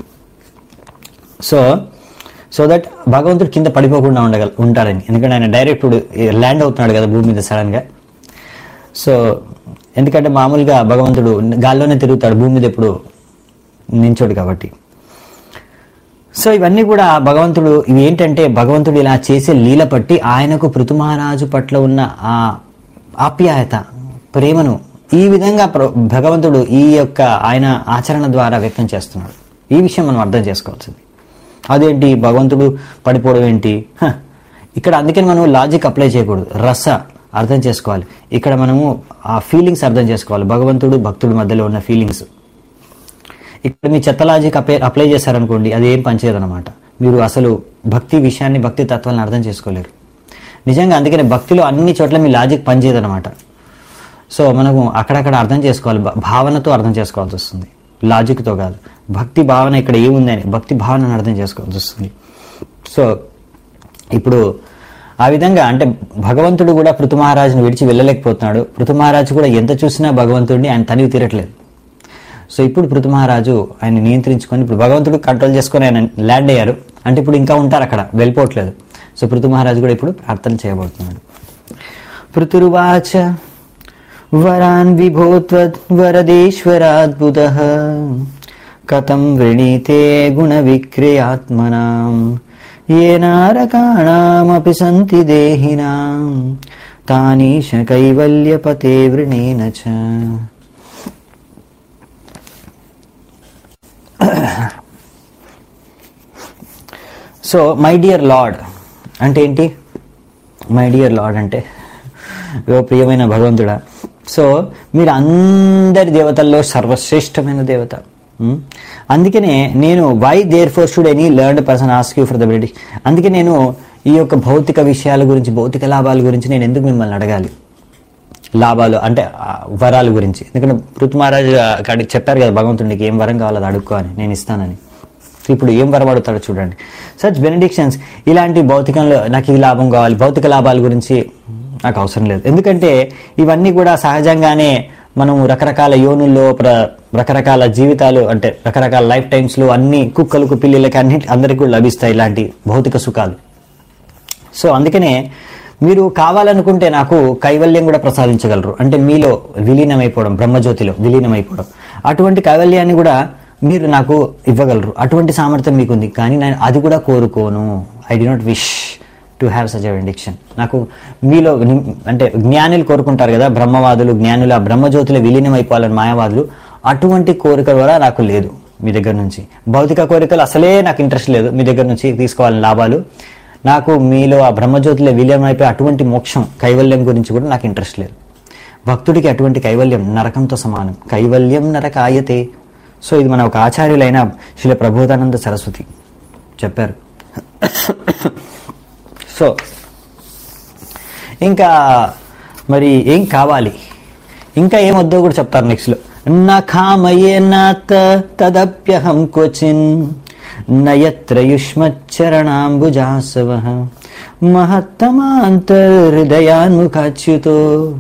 సో సో దట్ భగవంతుడు కింద పడిపోకుండా ఉండగల ఉంటాడని ఎందుకంటే ఆయన డైరెక్ట్ ఇప్పుడు ల్యాండ్ అవుతున్నాడు కదా భూమి మీద సడన్గా సో ఎందుకంటే మామూలుగా భగవంతుడు గాల్లోనే తిరుగుతాడు భూమి మీద ఎప్పుడు నించోడు కాబట్టి సో ఇవన్నీ కూడా భగవంతుడు ఇవి ఏంటంటే భగవంతుడు ఇలా చేసే లీల పట్టి ఆయనకు పృథు మహారాజు పట్ల ఉన్న ఆ ఆప్యాయత ప్రేమను ఈ విధంగా ప్ర- భగవంతుడు ఈ యొక్క ఆయన ఆచరణ ద్వారా వ్యక్తం చేస్తున్నాడు ఈ విషయం మనం అర్థం చేసుకోవాల్సింది అదేంటి భగవంతుడు పడిపోవడం ఏంటి హ, ఇక్కడ అందుకని మనం లాజిక్ అప్లై చేయకూడదు రస అర్థం చేసుకోవాలి ఇక్కడ మనము ఆ ఫీలింగ్స్ అర్థం చేసుకోవాలి భగవంతుడు భక్తుడి మధ్యలో ఉన్న ఫీలింగ్స్ ఇక్కడ మీ చెత్త లాజిక్ అప్లై అప్లై చేశారనుకోండి అది ఏం పనిచేయదన్నమాట మీరు అసలు భక్తి విషయాన్ని భక్తి తత్వాన్ని అర్థం చేసుకోలేరు నిజంగా అందుకనే భక్తిలో అన్ని చోట్ల మీ లాజిక్ పనిచేయదన్నమాట సో మనము అక్కడక్కడ అర్థం చేసుకోవాలి భా- భావనతో అర్థం చేసుకోవాల్సి వస్తుంది లాజిక్తో కాదు భక్తి భావన ఇక్కడ ఏముంది అని భక్తి భావనను అర్థం చేసుకోవాల్సి వస్తుంది సో ఇప్పుడు ఆ విధంగా అంటే భగవంతుడు కూడా పృథు మహారాజును విడిచి వెళ్ళలేకపోతున్నాడు పృథు మహారాజు కూడా ఎంత చూసినా భగవంతుడిని ఆయన తనివి తీరట్లేదు సో ఇప్పుడు పృథు మహారాజు ఆయన నియంత్రించుకొని ఇప్పుడు భగవంతుడు కంట్రోల్ చేసుకొని ఆయన ల్యాండ్ అయ్యారు అంటే ఇప్పుడు ఇంకా ఉంటారు అక్కడ వెళ్ళిపోవట్లేదు సో పృథు మహారాజు కూడా ఇప్పుడు ప్రార్థన చేయబోతున్నాడు పృథురువాచ వరాన్ విభోత్వరదేశ్వరాద్భుత కథం వృణీతే గుణ విక్రయాత్మనాం ఏనారకాణామపి సంతి దేహినాం తానీశ కైవల్యపతే వృణేన చ సో మై డియర్ లార్డ్ అంటే ఏంటి మై డియర్ లార్డ్ అంటే ఓ ప్రియమైన భగవంతుడా సో మీరు అందరి దేవతల్లో సర్వశ్రేష్టమైన దేవత ఉమ్. అందుకనే నేను why therefore should any learned person ask you for the British అందుకే నేను ఈ యొక్క భౌతిక విషయాల గురించి భౌతిక లాభాల గురించి నేను ఎందుకు మిమ్మల్ని అడగాలి లాభాలు అంటే ఆ, వరాల గురించి ఎందుకంటే పృథు మహారాజు అక్కడికి చెప్పారు కదా భగవంతుడికి ఏం వరం కావాలో అది అడుక్కో అని నేను ఇస్తానని ఇప్పుడు ఏం వరబడతాడో చూడండి సచ్ బెనిడిక్షన్స్ ఇలాంటి భౌతికంలో నాకు ఇది లాభం కావాలి భౌతిక లాభాల గురించి నాకు అవసరం లేదు ఎందుకంటే ఇవన్నీ కూడా సహజంగానే మనం రకరకాల యోనుల్లో ప్ర- రకరకాల జీవితాలు అంటే రకరకాల లైఫ్ టైమ్స్లో అన్ని కుక్కలకు పిల్లిలకి అన్నిటి అందరికీ కూడా లభిస్తాయి ఇలాంటి భౌతిక సుఖాలు సో అందుకనే మీరు కావాలనుకుంటే నాకు కైవల్యం కూడా ప్రసాదించగలరు అంటే మీలో విలీనమైపోవడం బ్రహ్మజ్యోతిలో విలీనమైపోవడం అటువంటి కైవల్యాన్ని కూడా మీరు నాకు ఇవ్వగలరు అటువంటి సామర్థ్యం మీకు ఉంది కానీ నేను అది కూడా కోరుకోను I do not wish to have such addiction నాకు మీలో ని- అంటే జ్ఞానులు కోరుకుంటారు కదా బ్రహ్మవాదులు జ్ఞానులు ఆ బ్రహ్మజ్యోతిలో విలీనం అయిపోవాలని మాయావాదులు అటువంటి కోరిక కూడా నాకు లేదు మీ దగ్గర నుంచి భౌతిక కోరికలు అసలే నాకు ఇంట్రెస్ట్ లేదు మీ దగ్గర నుంచి తీసుకోవాలని లాభాలు నాకు మీలో ఆ బ్రహ్మజ్యోతిలో విలీనం అయిపోయి అటువంటి మోక్షం కైవల్యం గురించి కూడా నాకు ఇంట్రెస్ట్ లేదు భక్తుడికి అటువంటి కైవల్యం నరకంతో సమానం కైవల్యం నరకాయతే సో ఇది మన ఒక ఆచార్యులైన శ్రీల ప్రబోధానంద సరస్వతి చెప్పారు సో ఇంకా మరి ఏం కావాలి ఇంకా ఏం వద్దో కూడా చెప్తారు నెక్స్ట్లో నా కామయే నాత తదప్యహం క్వచిన్ నయత్ర యుష్మచ్చరణాంబుజాసవ మహత్తమాంతర్హృదయాన్ముఖాచ్యుతో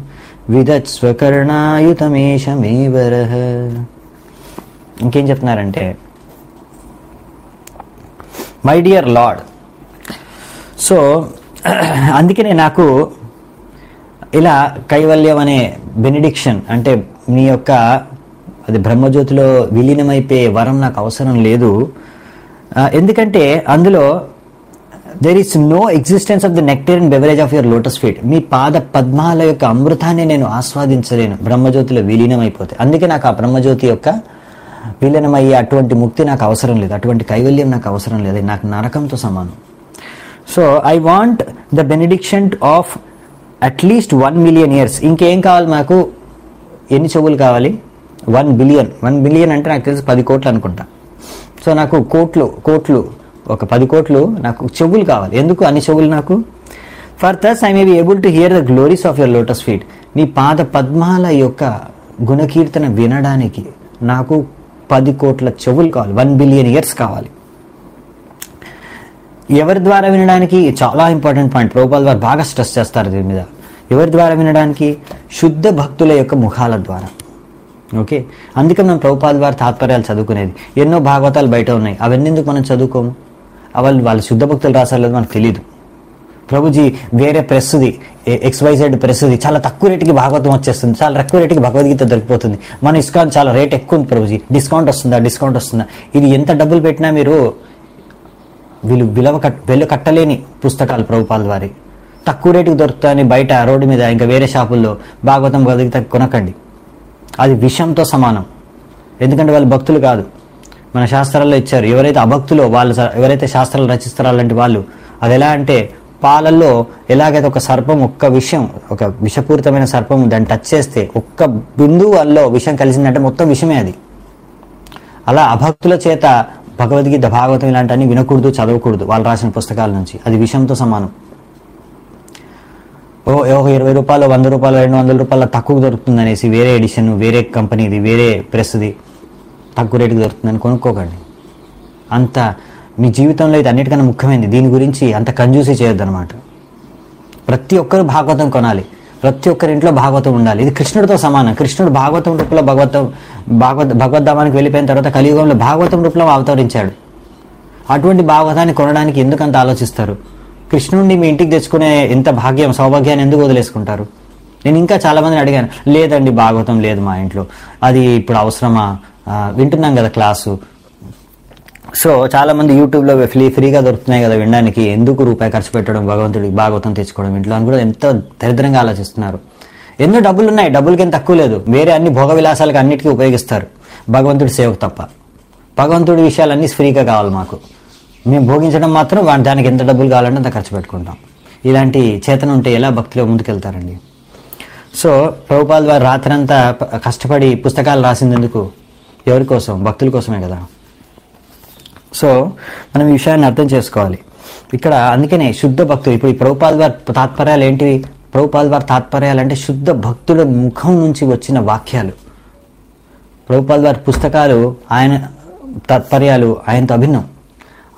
విదత్స్వకర్ణాయుతమేషమేవర ఇంకేం చెప్తున్నారంటే మై డియర్ లార్డ్ సో అందుకనే నాకు ఇలా కైవల్యం అనే బెనిడిక్షన్ అంటే మీ యొక్క అది బ్రహ్మజ్యోతిలో విలీనమైపోయే వరం నాకు అవసరం లేదు ఆ, ఎందుకంటే అందులో there is no existence of the nectar and beverage of your lotus feet మీ పాద పద్మాల యొక్క అమృతాన్ని నేను ఆస్వాదించలేను బ్రహ్మజ్యోతిలో విలీనమైపోతే అందుకే నాకు ఆ బ్రహ్మజ్యోతి యొక్క విలీనమయ్యే అటువంటి ముక్తి నాకు అవసరం లేదు అటువంటి కైవల్యం నాకు అవసరం లేదు అది నాకు నరకంతో సమానం so I want the benediction of at least one million years ఇంకేం కావాలి మాకు ఎన్ని చెవులు కావాలి వన్ బిలియన్ వన్ బిలియన్ అంటే నాకు తెలిసి పది కోట్లు అనుకుంటా సో నాకు కోట్లు కోట్లు ఒక పది కోట్లు నాకు చెవులు కావాలి ఎందుకు అన్ని చెవులు నాకు for thus I may be able to hear the glories of your lotus feet నీ పాద పద్మాల యొక్క గుణకీర్తన వినడానికి నాకు పది కోట్ల చెవులు కావాలి వన్ బిలియన్ ఇయర్స్ కావాలి ఎవరి ద్వారా వినడానికి చాలా ఇంపార్టెంట్ పాయింట్ ప్రభుపాల్ వారు బాగా స్ట్రెస్ చేస్తారు దీని మీద ఎవరి ద్వారా వినడానికి శుద్ధ భక్తుల యొక్క ముఖాల ద్వారా ఓకే అందుకే మనం ప్రభుపాల్ వారి తాత్పర్యాలు చదువుకునేది ఎన్నో భాగవతాలు బయట ఉన్నాయి అవన్నీ ఎందుకు మనం చదువుకోము వాళ్ళు వాళ్ళు శుద్ధ భక్తులు రాసారు లేదు మనకు తెలియదు ప్రభుజీ వేరే ప్రెస్ది ఎక్స్వైజెడ్ ప్రెస్ది చాలా తక్కువ రేటుకి భాగవతం వచ్చేస్తుంది చాలా తక్కువ రేటుకి భగవద్గీత దొరికిపోతుంది మన ఇస్కాన్ చాలా రేట్ ఎక్కువ ఉంది ప్రభుజీ డిస్కౌంట్ వస్తుందా డిస్కౌంట్ వస్తుందా ఇది ఎంత డబ్బులు పెట్టినా మీరు వీళ్ళు విలువ కట్ వెలు కట్టలేని పుస్తకాలు ప్రభుపాల వారి తక్కువ రేటుకి దొరుకుతాయని బయట రోడ్డు మీద ఇంకా వేరే షాపుల్లో భాగవతం భగవద్గీత కొనకండి అది విషంతో సమానం ఎందుకంటే వాళ్ళు భక్తులు కాదు మన శాస్త్రాల్లో ఇచ్చారు ఎవరైతే అభక్తులో వాళ్ళు స- ఎవరైతే శాస్త్రాలు రచిస్తారో అలాంటి వాళ్ళు అది ఎలా అంటే పాలల్లో ఎలాగైతే ఒక సర్పం ఒక్క విషయం ఒక విషపూరితమైన సర్పం దాన్ని టచ్ చేస్తే ఒక్క బిందువు అల్లో విషం కలిసిందంటే మొత్తం విషమే అది అలా అభక్తుల చేత భగవద్గీత భాగవతం ఇలాంటివన్నీ వినకూడదు చదవకూడదు వాళ్ళు రాసిన పుస్తకాల నుంచి అది విషయంతో సమానం ఓ ఒక ఇరవై రూపాయలు వంద రూపాయలు రెండు వందల రూపాయల తక్కువ దొరుకుతుంది అనేసి వేరే ఎడిషన్ వేరే కంపెనీది వేరే ప్రెస్ది తక్కువ రేటుకి దొరుకుతుందని కొనుక్కోకండి అంత మీ జీవితంలో ఇది అన్నిటికన్నా ముఖ్యమైనది దీని గురించి అంత కంజూసీ చేయొద్దు అనమాట ప్రతి ఒక్కరు భాగవతం కొనాలి ప్రతి ఒక్కరి ఇంట్లో భాగవతం ఉండాలి ఇది కృష్ణుడితో సమానం కృష్ణుడు భాగవతం రూపంలో భగవతం భాగవత భగవద్ధామానికి వెళ్ళిపోయిన తర్వాత కలియుగంలో భాగవతం రూపంలో అవతరించాడు అటువంటి భాగవతాన్ని కొనడానికి ఎందుకు అంత ఆలోచిస్తారు కృష్ణుడిని మీ ఇంటికి తెచ్చుకునే ఎంత భాగ్యం సౌభాగ్యాన్ని ఎందుకు వదిలేసుకుంటారు నేను ఇంకా చాలా మందిని అడిగాను లేదండి భాగవతం లేదు మా ఇంట్లో అది ఇప్పుడు అవసరమా ఆ, వింటున్నాం కదా క్లాసు సో చాలా మంది యూట్యూబ్లో ఫ్రీ ఫ్రీగా దొరుకుతున్నాయి కదా వినడానికి ఎందుకు రూపాయి ఖర్చు పెట్టడం భగవంతుడికి భాగవతం తెచ్చుకోవడం ఇంట్లో అని కూడా ఎంతో దరిద్రంగా ఆలోచిస్తున్నారు ఎన్నో డబ్బులు ఉన్నాయి డబ్బులకి ఏం తక్కువ లేదు వేరే అన్ని భోగ విలాసాలకు అన్నిటికీ ఉపయోగిస్తారు భగవంతుడి సేవకు తప్ప భగవంతుడి విషయాలన్నీ ఫ్రీగా కావాలి మాకు మేము భోగించడం మాత్రం వా- దానికి ఎంత డబ్బులు కావాలంటే అంత ఖర్చు పెట్టుకుంటాం ఇలాంటి చేతన ఉంటే ఎలా భక్తిలో ముందుకెళ్తారండి సో ప్రభుపాల్ వారు రాత్రంతా ప- కష్టపడి పుస్తకాలు రాసిందెందుకు ఎవరి కోసం భక్తుల కోసమే కదా సో మనం ఈ విషయాన్ని అర్థం చేసుకోవాలి ఇక్కడ అందుకనే శుద్ధ భక్తులు ఇప్పుడు ఈ ప్రభుపాల్ వారి తాత్పర్యాలు ఏంటివి ప్రభుపాల్ వారి తాత్పర్యాలు అంటే శుద్ధ భక్తుల ముఖం నుంచి వచ్చిన వాక్యాలు ప్రభుపాల్ వారి పుస్తకాలు ఆయన తాత్పర్యాలు ఆయనతో అభిన్నం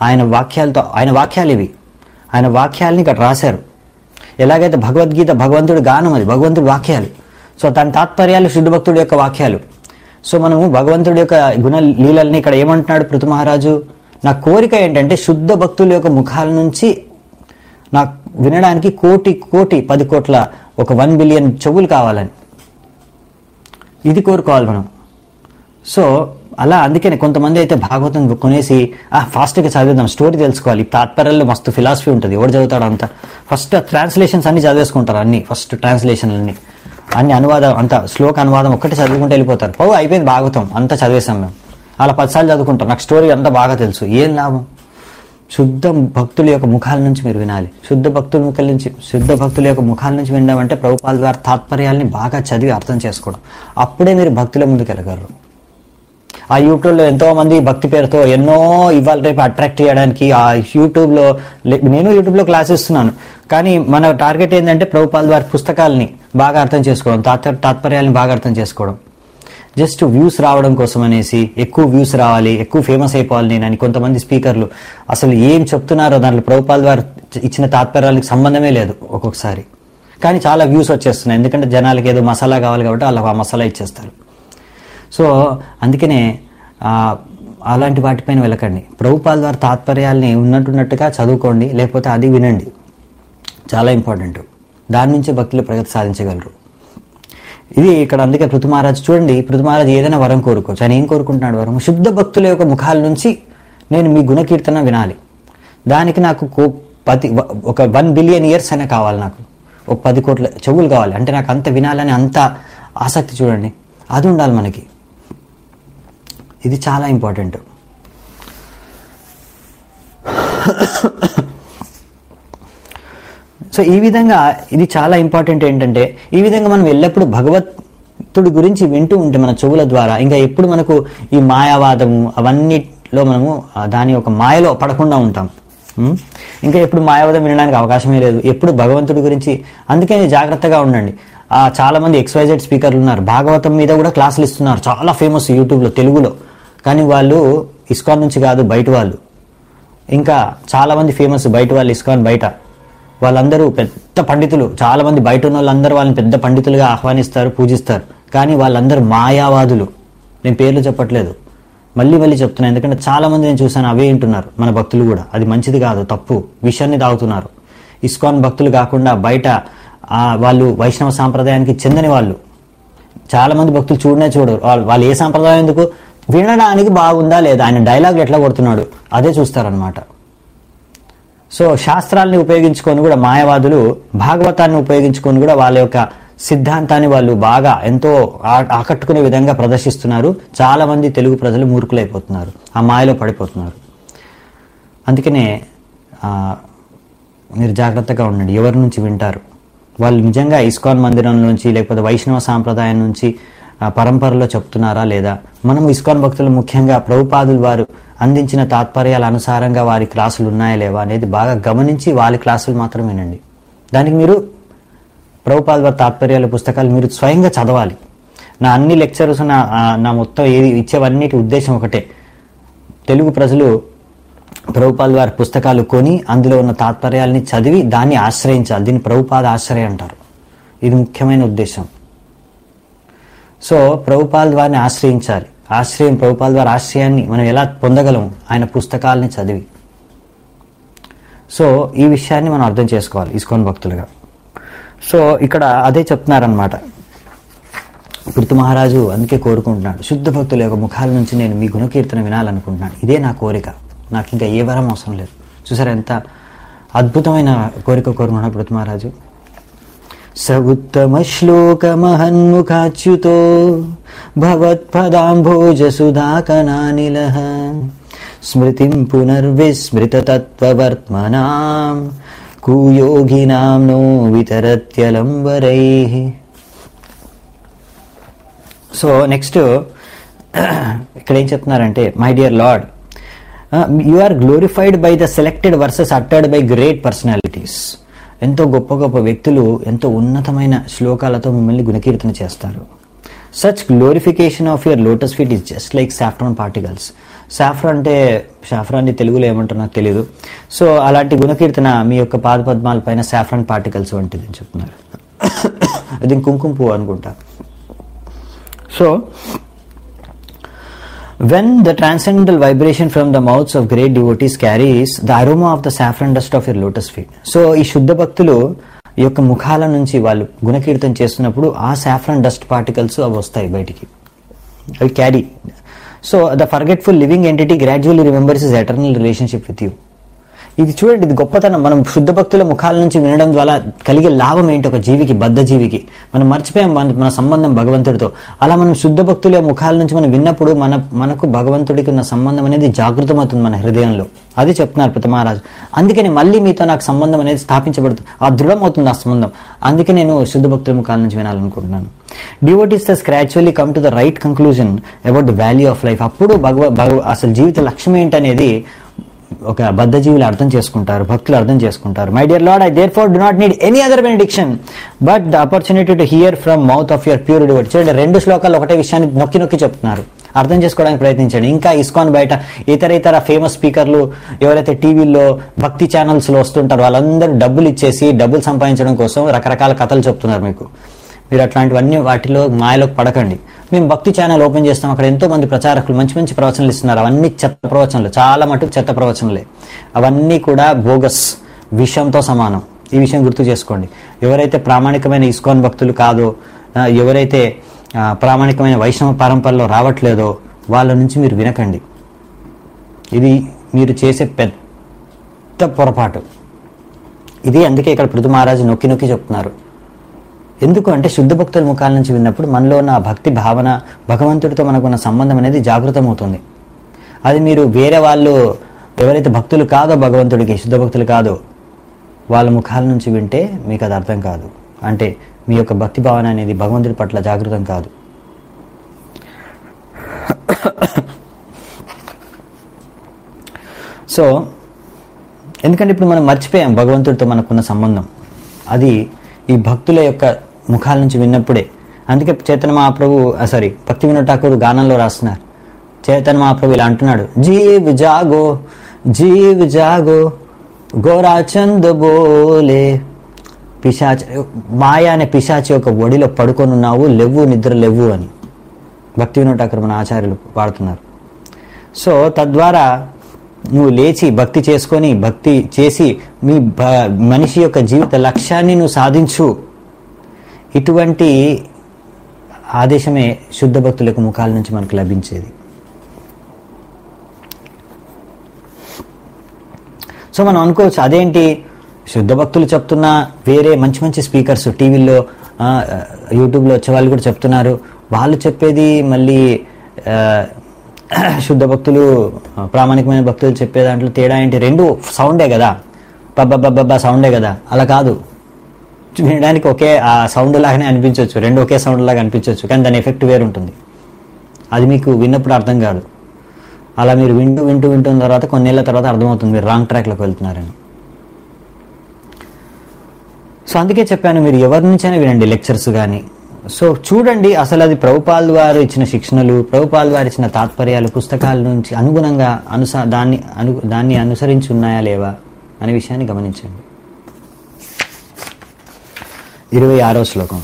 ఆయన వాక్యాలతో ఆయన వాక్యాలు ఇవి ఆయన వాక్యాలని ఇక్కడ రాశారు ఎలాగైతే భగవద్గీత భగవంతుడి గానం అది భగవంతుడి వాక్యాలు సో దాని తాత్పర్యాలు శుద్ధ భక్తుడి యొక్క వాక్యాలు సో మనము భగవంతుడి యొక్క గుణ లీలల్ని ఇక్కడ ఏమంటున్నాడు పృథు మహారాజు నా కోరిక ఏంటంటే శుద్ధ భక్తుల యొక్క ముఖాల నుంచి నాకు వినడానికి కోటి కోటి పది కోట్ల ఒక వన్ బిలియన్ చెవులు కావాలని ఇది కోరుకోవాలి మనం సో అలా అందుకనే కొంతమంది అయితే భాగవతం కొనేసి ఆ ఫాస్ట్గా చదివేద్దాం స్టోరీ తెలుసుకోవాలి ఈ తాత్పర్యాల్లో మస్తు ఫిలాసఫీ ఉంటుంది ఎవడు చదువుతాడు అంత ఫస్ట్ ట్రాన్స్లేషన్స్ అన్ని చదివేసుకుంటారు అన్ని ఫస్ట్ ట్రాన్స్లేషన్లన్నీ అన్ని అనువాదం అంత శ్లోక అనువాదం ఒక్కటి చదువుకుంటూ వెళ్ళిపోతారు పో అయిపోయింది భాగవతం అంతా చదివేశాం మేము అలా పదిసార్లు చదువుకుంటాం నాకు స్టోరీ అంతా బాగా తెలుసు ఏం లాభం శుద్ధ భక్తుల యొక్క ముఖాల నుంచి మీరు వినాలి శుద్ధ భక్తుల ముఖాల నుంచి శుద్ధ భక్తుల యొక్క ముఖాల నుంచి వినడం ప్రభుపాల ద్వారా తాత్పర్యాలని బాగా చదివి అర్థం చేసుకోవడం అప్పుడే మీరు భక్తుల ముందుకు వెళ్ళగలరు ఆ యూట్యూబ్లో ఎంతో మంది భక్తి పేరుతో ఎన్నో ఇవాళ రేపు అట్రాక్ట్ చేయడానికి ఆ యూట్యూబ్లో లే- నేను యూట్యూబ్లో క్లాస్ ఇస్తున్నాను కానీ మన టార్గెట్ ఏంటంటే ప్రభుపాల వారి పుస్తకాలని బాగా అర్థం చేసుకోవడం తాత్ప తాత్పర్యాలను బాగా అర్థం చేసుకోవడం జస్ట్ వ్యూస్ రావడం కోసం అనేసి ఎక్కువ వ్యూస్ రావాలి ఎక్కువ ఫేమస్ అయిపోవాలి నేను అని కొంతమంది స్పీకర్లు అసలు ఏం చెప్తున్నారో దాంట్లో ప్రభుపాల్ వారు ఇచ్చిన తాత్పర్యాలకు సంబంధమే లేదు ఒక్కొక్కసారి కానీ చాలా వ్యూస్ వచ్చేస్తున్నాయి ఎందుకంటే జనాలకి ఏదో మసాలా కావాలి కాబట్టి వాళ్ళకి ఆ మసాలా ఇచ్చేస్తారు సో అందుకనే ఆ, అలాంటి వాటిపైన వెళ్ళకండి ప్రభుపాల్ వారి తాత్పర్యాలని ఉన్నట్టున్నట్టుగా చదువుకోండి లేకపోతే అది వినండి చాలా ఇంపార్టెంట్ దాని నుంచే భక్తులు ప్రగతి సాధించగలరు ఇది ఇక్కడ అందుకే పృథు మహారాజ్ చూడండి పృథు మహారాజ్ ఏదైనా వరం కోరుకోవచ్చు ఆయన ఏం కోరుకుంటున్నాడు వరం శుద్ధ భక్తుల యొక్క ముఖాల నుంచి నేను మీ గుణకీర్తన వినాలి దానికి నాకు కో- పది వ- ఒక వన్ బిలియన్ ఇయర్స్ అయినా కావాలి నాకు ఒక పది కోట్ల చెవులు కావాలి అంటే నాకు అంత వినాలని అంత ఆసక్తి చూడండి అది ఉండాలి మనకి ఇది చాలా ఇంపార్టెంట్ సో ఈ విధంగా ఇది చాలా ఇంపార్టెంట్ ఏంటంటే ఈ విధంగా మనం ఎల్లప్పుడూ భగవత్తుడి గురించి వింటూ ఉంటే మన చెవుల ద్వారా ఇంకా ఎప్పుడు మనకు ఈ మాయావాదము అవన్నిట్లో మనము ఆ దాని ఒక మాయలో పడకుండా ఉంటాం ఉం? ఇంకా ఎప్పుడు మాయావాదం వినడానికి అవకాశమే లేదు ఎప్పుడు భగవంతుడి గురించి అందుకే జాగ్రత్తగా ఉండండి ఆ చాలా మంది ఎక్స్వైజెడ్ స్పీకర్లు ఉన్నారు భాగవతం మీద కూడా క్లాసులు ఇస్తున్నారు చాలా ఫేమస్ యూట్యూబ్లో తెలుగులో కానీ వాళ్ళు ఇస్కాన్ నుంచి కాదు బయట వాళ్ళు ఇంకా చాలా మంది ఫేమస్ బయట వాళ్ళు ఇస్కాన్ బయట వాళ్ళందరూ పెద్ద పండితులు చాలా మంది బయట ఉన్న వాళ్ళందరూ వాళ్ళని పెద్ద పండితులుగా ఆహ్వానిస్తారు పూజిస్తారు కానీ వాళ్ళందరూ మాయావాదులు నేను పేర్లు చెప్పట్లేదు మళ్ళీ మళ్ళీ చెప్తున్నాను ఎందుకంటే చాలా మంది నేను చూశాను అవే వింటున్నారు మన భక్తులు కూడా అది మంచిది కాదు తప్పు విషయాన్ని తాగుతున్నారు ఇస్కాన్ భక్తులు కాకుండా బయట ఆ, వాళ్ళు వైష్ణవ సాంప్రదాయానికి చెందని వాళ్ళు చాలా మంది భక్తులు చూడనే చూడరు వాళ్ళు వాళ్ళు ఏ సాంప్రదాయం ఎందుకు వినడానికి బాగుందా లేదా ఆయన డైలాగులు ఎట్లా కొడుతున్నాడు అదే చూస్తారనమాట సో శాస్త్రాల్ని ఉపయోగించుకొని కూడా మాయవాదులు భాగవతాన్ని ఉపయోగించుకొని కూడా వాళ్ళ యొక్క సిద్ధాంతాన్ని వాళ్ళు బాగా ఎంతో ఆ- ఆకట్టుకునే విధంగా ప్రదర్శిస్తున్నారు చాలా మంది తెలుగు ప్రజలు మూర్ఖులైపోతున్నారు ఆ మాయలో పడిపోతున్నారు అందుకనే ఆ, మీరు జాగ్రత్తగా ఉండండి ఎవరి నుంచి వింటారు వాళ్ళు నిజంగా ఇస్కాన్ మందిరం నుంచి లేకపోతే వైష్ణవ సాంప్రదాయం నుంచి ఆ, పరంపరలో చెప్తున్నారా లేదా మనం ఇస్కాన్ భక్తులు ముఖ్యంగా ప్రభుపాదులు వారు అందించిన తాత్పర్యాల అనుసారంగా వారి క్లాసులు ఉన్నాయా లేవా అనేది బాగా గమనించి వాళ్ళ క్లాసులు మాత్రం వినండి దానికి మీరు ప్రభుపాద వారి తాత్పర్యాల పుస్తకాలు మీరు స్వయంగా చదవాలి నా అన్ని లెక్చర్స్ నా ఆ, నా మొత్తం ఏది ఇచ్చేవన్నిటి ఉద్దేశం ఒకటే తెలుగు ప్రజలు ప్రభుపాల్ వారి పుస్తకాలు కొని అందులో ఉన్న తాత్పర్యాలని చదివి దాన్ని ఆశ్రయించాలి దీన్ని ప్రభుపాద ఆశ్రయం అంటారు ఇది ముఖ్యమైన ఉద్దేశం సో ప్రభుపాల్ వారిని ఆశ్రయించాలి ఆశ్రయం ప్రభుపాల్ వారి ఆశ్రయాన్ని మనం ఎలా పొందగలం ఆయన పుస్తకాలని చదివి సో ఈ విషయాన్ని మనం అర్థం చేసుకోవాలి ఇస్కాన్ భక్తులుగా సో ఇక్కడ అదే చెప్తున్నారనమాట పృథు మహారాజు అందుకే కోరుకుంటున్నాడు శుద్ధ భక్తుల యొక్క ముఖాల నుంచి నేను మీ గుణకీర్తన వినాలనుకుంటున్నాను ఇదే నా కోరిక నాకు ఇంకా ఏ వరం అవసరం లేదు చూసారా ఎంత అద్భుతమైన కోరిక కోరుకున్నాడు పృథు మహారాజు స ఉత్తమ శ్లోకమహన్ముఖాచ్యుతో భవత్పదాంభోజ సుధాకనానిల స్మృతిం పునర్విస్మృతతత్వవర్త్మనాం కుయోగినాం నో వితరత్యలం వరై సో నెక్స్ట్ ఇక్కడ ఏం చెప్తున్నారంటే my dear Lord you are glorified by the selected verses uttered by great personalities ఎంతో గొప్ప గొప్ప వ్యక్తులు ఎంతో ఉన్నతమైన శ్లోకాలతో మిమ్మల్ని గుణకీర్తన చేస్తారు such glorification of your lotus feet is just like saffron particles saffron అంటే సాఫ్రాన్ తెలుగులో ఏమంటారో నాకు తెలియదు సో అలాంటి గుణకీర్తన మీ యొక్క పాదపద్మాల పైన సాఫ్రాన్ పార్టికల్స్ వంటిది అని చెప్తున్నారు అది కుంకుమ పువ్వు అనుకుంటా so When the transcendental vibration from the mouths of great devotees carries the aroma of the saffron dust of your lotus feet. So ఈ శుద్ధ భక్తులు ఈ యొక్క ముఖాల నుంచి వాళ్ళు గుణకీర్తన చేస్తున్నప్పుడు ఆ సాఫ్రాన్ డస్ట్ పార్టికల్స్ అవి వస్తాయి బయటికి అవి carry so the forgetful living entity gradually remembers his eternal relationship with you ఇది చూడండి ఇది గొప్పతనం మనం శుద్ధ భక్తుల ముఖాల నుంచి వినడం ద్వారా కలిగే లాభం ఏంటి ఒక జీవికి బద్ధ జీవికి మనం మర్చిపోయాం మన మన సంబంధం భగవంతుడితో అలా మనం శుద్ధ భక్తుల ముఖాల నుంచి మనం విన్నప్పుడు మన మనకు భగవంతుడికి ఉన్న సంబంధం అనేది జాగృతమవుతుంది మన హృదయంలో అది చెప్తున్నారు ప్రతిమహారాజు అందుకని మళ్ళీ మీతో నాకు సంబంధం అనేది స్థాపించబడుతుంది ఆ దృఢమవుతుంది ఆ సంబంధం అందుకే నేను శుద్ధ భక్తుల ముఖాల నుంచి వినాలనుకుంటున్నాను devotees the scripturally come to the right conclusion about the value of life అప్పుడు భగవ భగవ అసలు జీవిత లక్ష్యం ఏంటనేది ఒక బద్ధ జీవులు అర్థం చేసుకుంటారు భక్తులు అర్థం చేసుకుంటారు my dear Lord I therefore do not need any other benediction but the opportunity to hear from mouth of your pure devotee చూడండి రెండు శ్లోకాలు ఒకటే విషయాన్ని నొక్కి నొక్కి చెప్తున్నారు అర్థం చేసుకోవడానికి ప్రయత్నించండి ఇంకా ఇస్కాన్ బయట ఇతర ఇతర ఫేమస్ స్పీకర్లు ఎవరైతే టీవీల్లో భక్తి ఛానల్స్ లో వస్తుంటారో వాళ్ళందరూ డబ్బులు ఇచ్చేసి డబ్బులు సంపాదించడం కోసం రకరకాల కథలు చెప్తున్నారు మీకు మీరు అట్లాంటివన్నీ వాటిలో మాయలోకి పడకండి మేము భక్తి ఛానల్ ఓపెన్ చేస్తాం అక్కడ ఎంతో మంది ప్రచారకులు మంచి మంచి ప్రవచనలు ఇస్తున్నారు అవన్నీ చెత్త ప్రవచనలు చాలా మటుకు చెత్త ప్రవచనలే అవన్నీ కూడా బోగస్ విషయంతో సమానం ఈ విషయం గుర్తు చేసుకోండి ఎవరైతే ప్రామాణికమైన ఇస్కాన్ భక్తులు కాదో ఆ, ఎవరైతే ఆ, ప్రామాణికమైన వైష్ణవ పరంపరలో రావట్లేదో వాళ్ళ నుంచి మీరు వినకండి ఇది మీరు చేసే పెద్ద పొరపాటు ఇది అందుకే ఇక్కడ పృథు మహారాజు నొక్కి నొక్కి చెప్తున్నారు ఎందుకు అంటే శుద్ధ భక్తుల ముఖాల నుంచి విన్నప్పుడు మనలో ఉన్న ఆ భక్తి భావన భగవంతుడితో మనకున్న సంబంధం అనేది జాగృతమవుతుంది అది మీరు వేరే వాళ్ళు ఎవరైతే భక్తులు కాదో భగవంతుడికి శుద్ధ భక్తులు కాదో వాళ్ళ ముఖాల నుంచి వింటే మీకు అది అర్థం కాదు అంటే మీ యొక్క భక్తి భావన అనేది భగవంతుడి పట్ల జాగృతం కాదు సో ఎందుకంటే ఇప్పుడు మనం మర్చిపోయాం భగవంతుడితో మనకున్న సంబంధం అది ఈ భక్తుల యొక్క ముఖాల నుంచి విన్నప్పుడే అందుకే చైతన్య మహాప్రభు సారీ భక్తి వినోద్ ఠాకూర్ గానంలో రాస్తున్నారు చైతన్య మహాప్రభు ఇలా అంటున్నాడు జీవ్ జాగో జీవ్ జాగో గోరాచంద్ బోలే పిశాచ మాయ అనే పిశాచి యొక్క ఒడిలో పడుకొని ఉన్నావు లెవ్వు నిద్ర లెవ్వు అని భక్తి వినోద్ ఠాకూర్ మన ఆచార్యులు వాడుతున్నారు సో తద్వారా నువ్వు లేచి భక్తి చేసుకొని భక్తి చేసి మీ భ- మనిషి యొక్క జీవిత లక్ష్యాన్ని నువ్వు సాధించు ఇటువంటి ఆదేశమే శుద్ధ భక్తుల యొక్క ముఖాల నుంచి మనకు లభించేది సో మనం అనుకోవచ్చు అదేంటి శుద్ధ భక్తులు చెప్తున్నా వేరే మంచి మంచి స్పీకర్స్ టీవీల్లో ఆ, యూట్యూబ్లో వచ్చే వాళ్ళు కూడా చెప్తున్నారు వాళ్ళు చెప్పేది మళ్ళీ ఆ, శుద్ధ భక్తులు ఆ, ప్రామాణికమైన భక్తులు చెప్పే దాంట్లో తేడా ఏంటి రెండు సౌండే కదా పబ్బబ్బబ్బబ్బా సౌండే కదా అలా కాదు వినడానికి ఒకే ఆ సౌండ్ లాగానే అనిపించవచ్చు రెండు ఒకే సౌండ్ లాగా అనిపించవచ్చు కానీ దాని ఎఫెక్ట్ వేరు ఉంటుంది అది మీకు విన్నప్పుడు అర్థం కాదు అలా మీరు వింటూ వింటూ వింటున్న తర్వాత కొన్నేళ్ల తర్వాత అర్థమవుతుంది మీరు రాంగ్ ట్రాక్లోకి వెళ్తున్నారని సో అందుకే చెప్పాను మీరు ఎవరి నుంచైనా వినండి లెక్చర్స్ కానీ సో చూడండి అసలు అది ప్రభుపాల్ వారు ఇచ్చిన శిక్షణలు ప్రభుపాల్ వారు ఇచ్చిన తాత్పర్యాలు పుస్తకాల నుంచి అనుగుణంగా అనుస దాన్ని అను దాన్ని అనుసరించి ఉన్నాయా లేవా అనే విషయాన్ని గమనించండి ఇరవై ఆరో శ్లోకం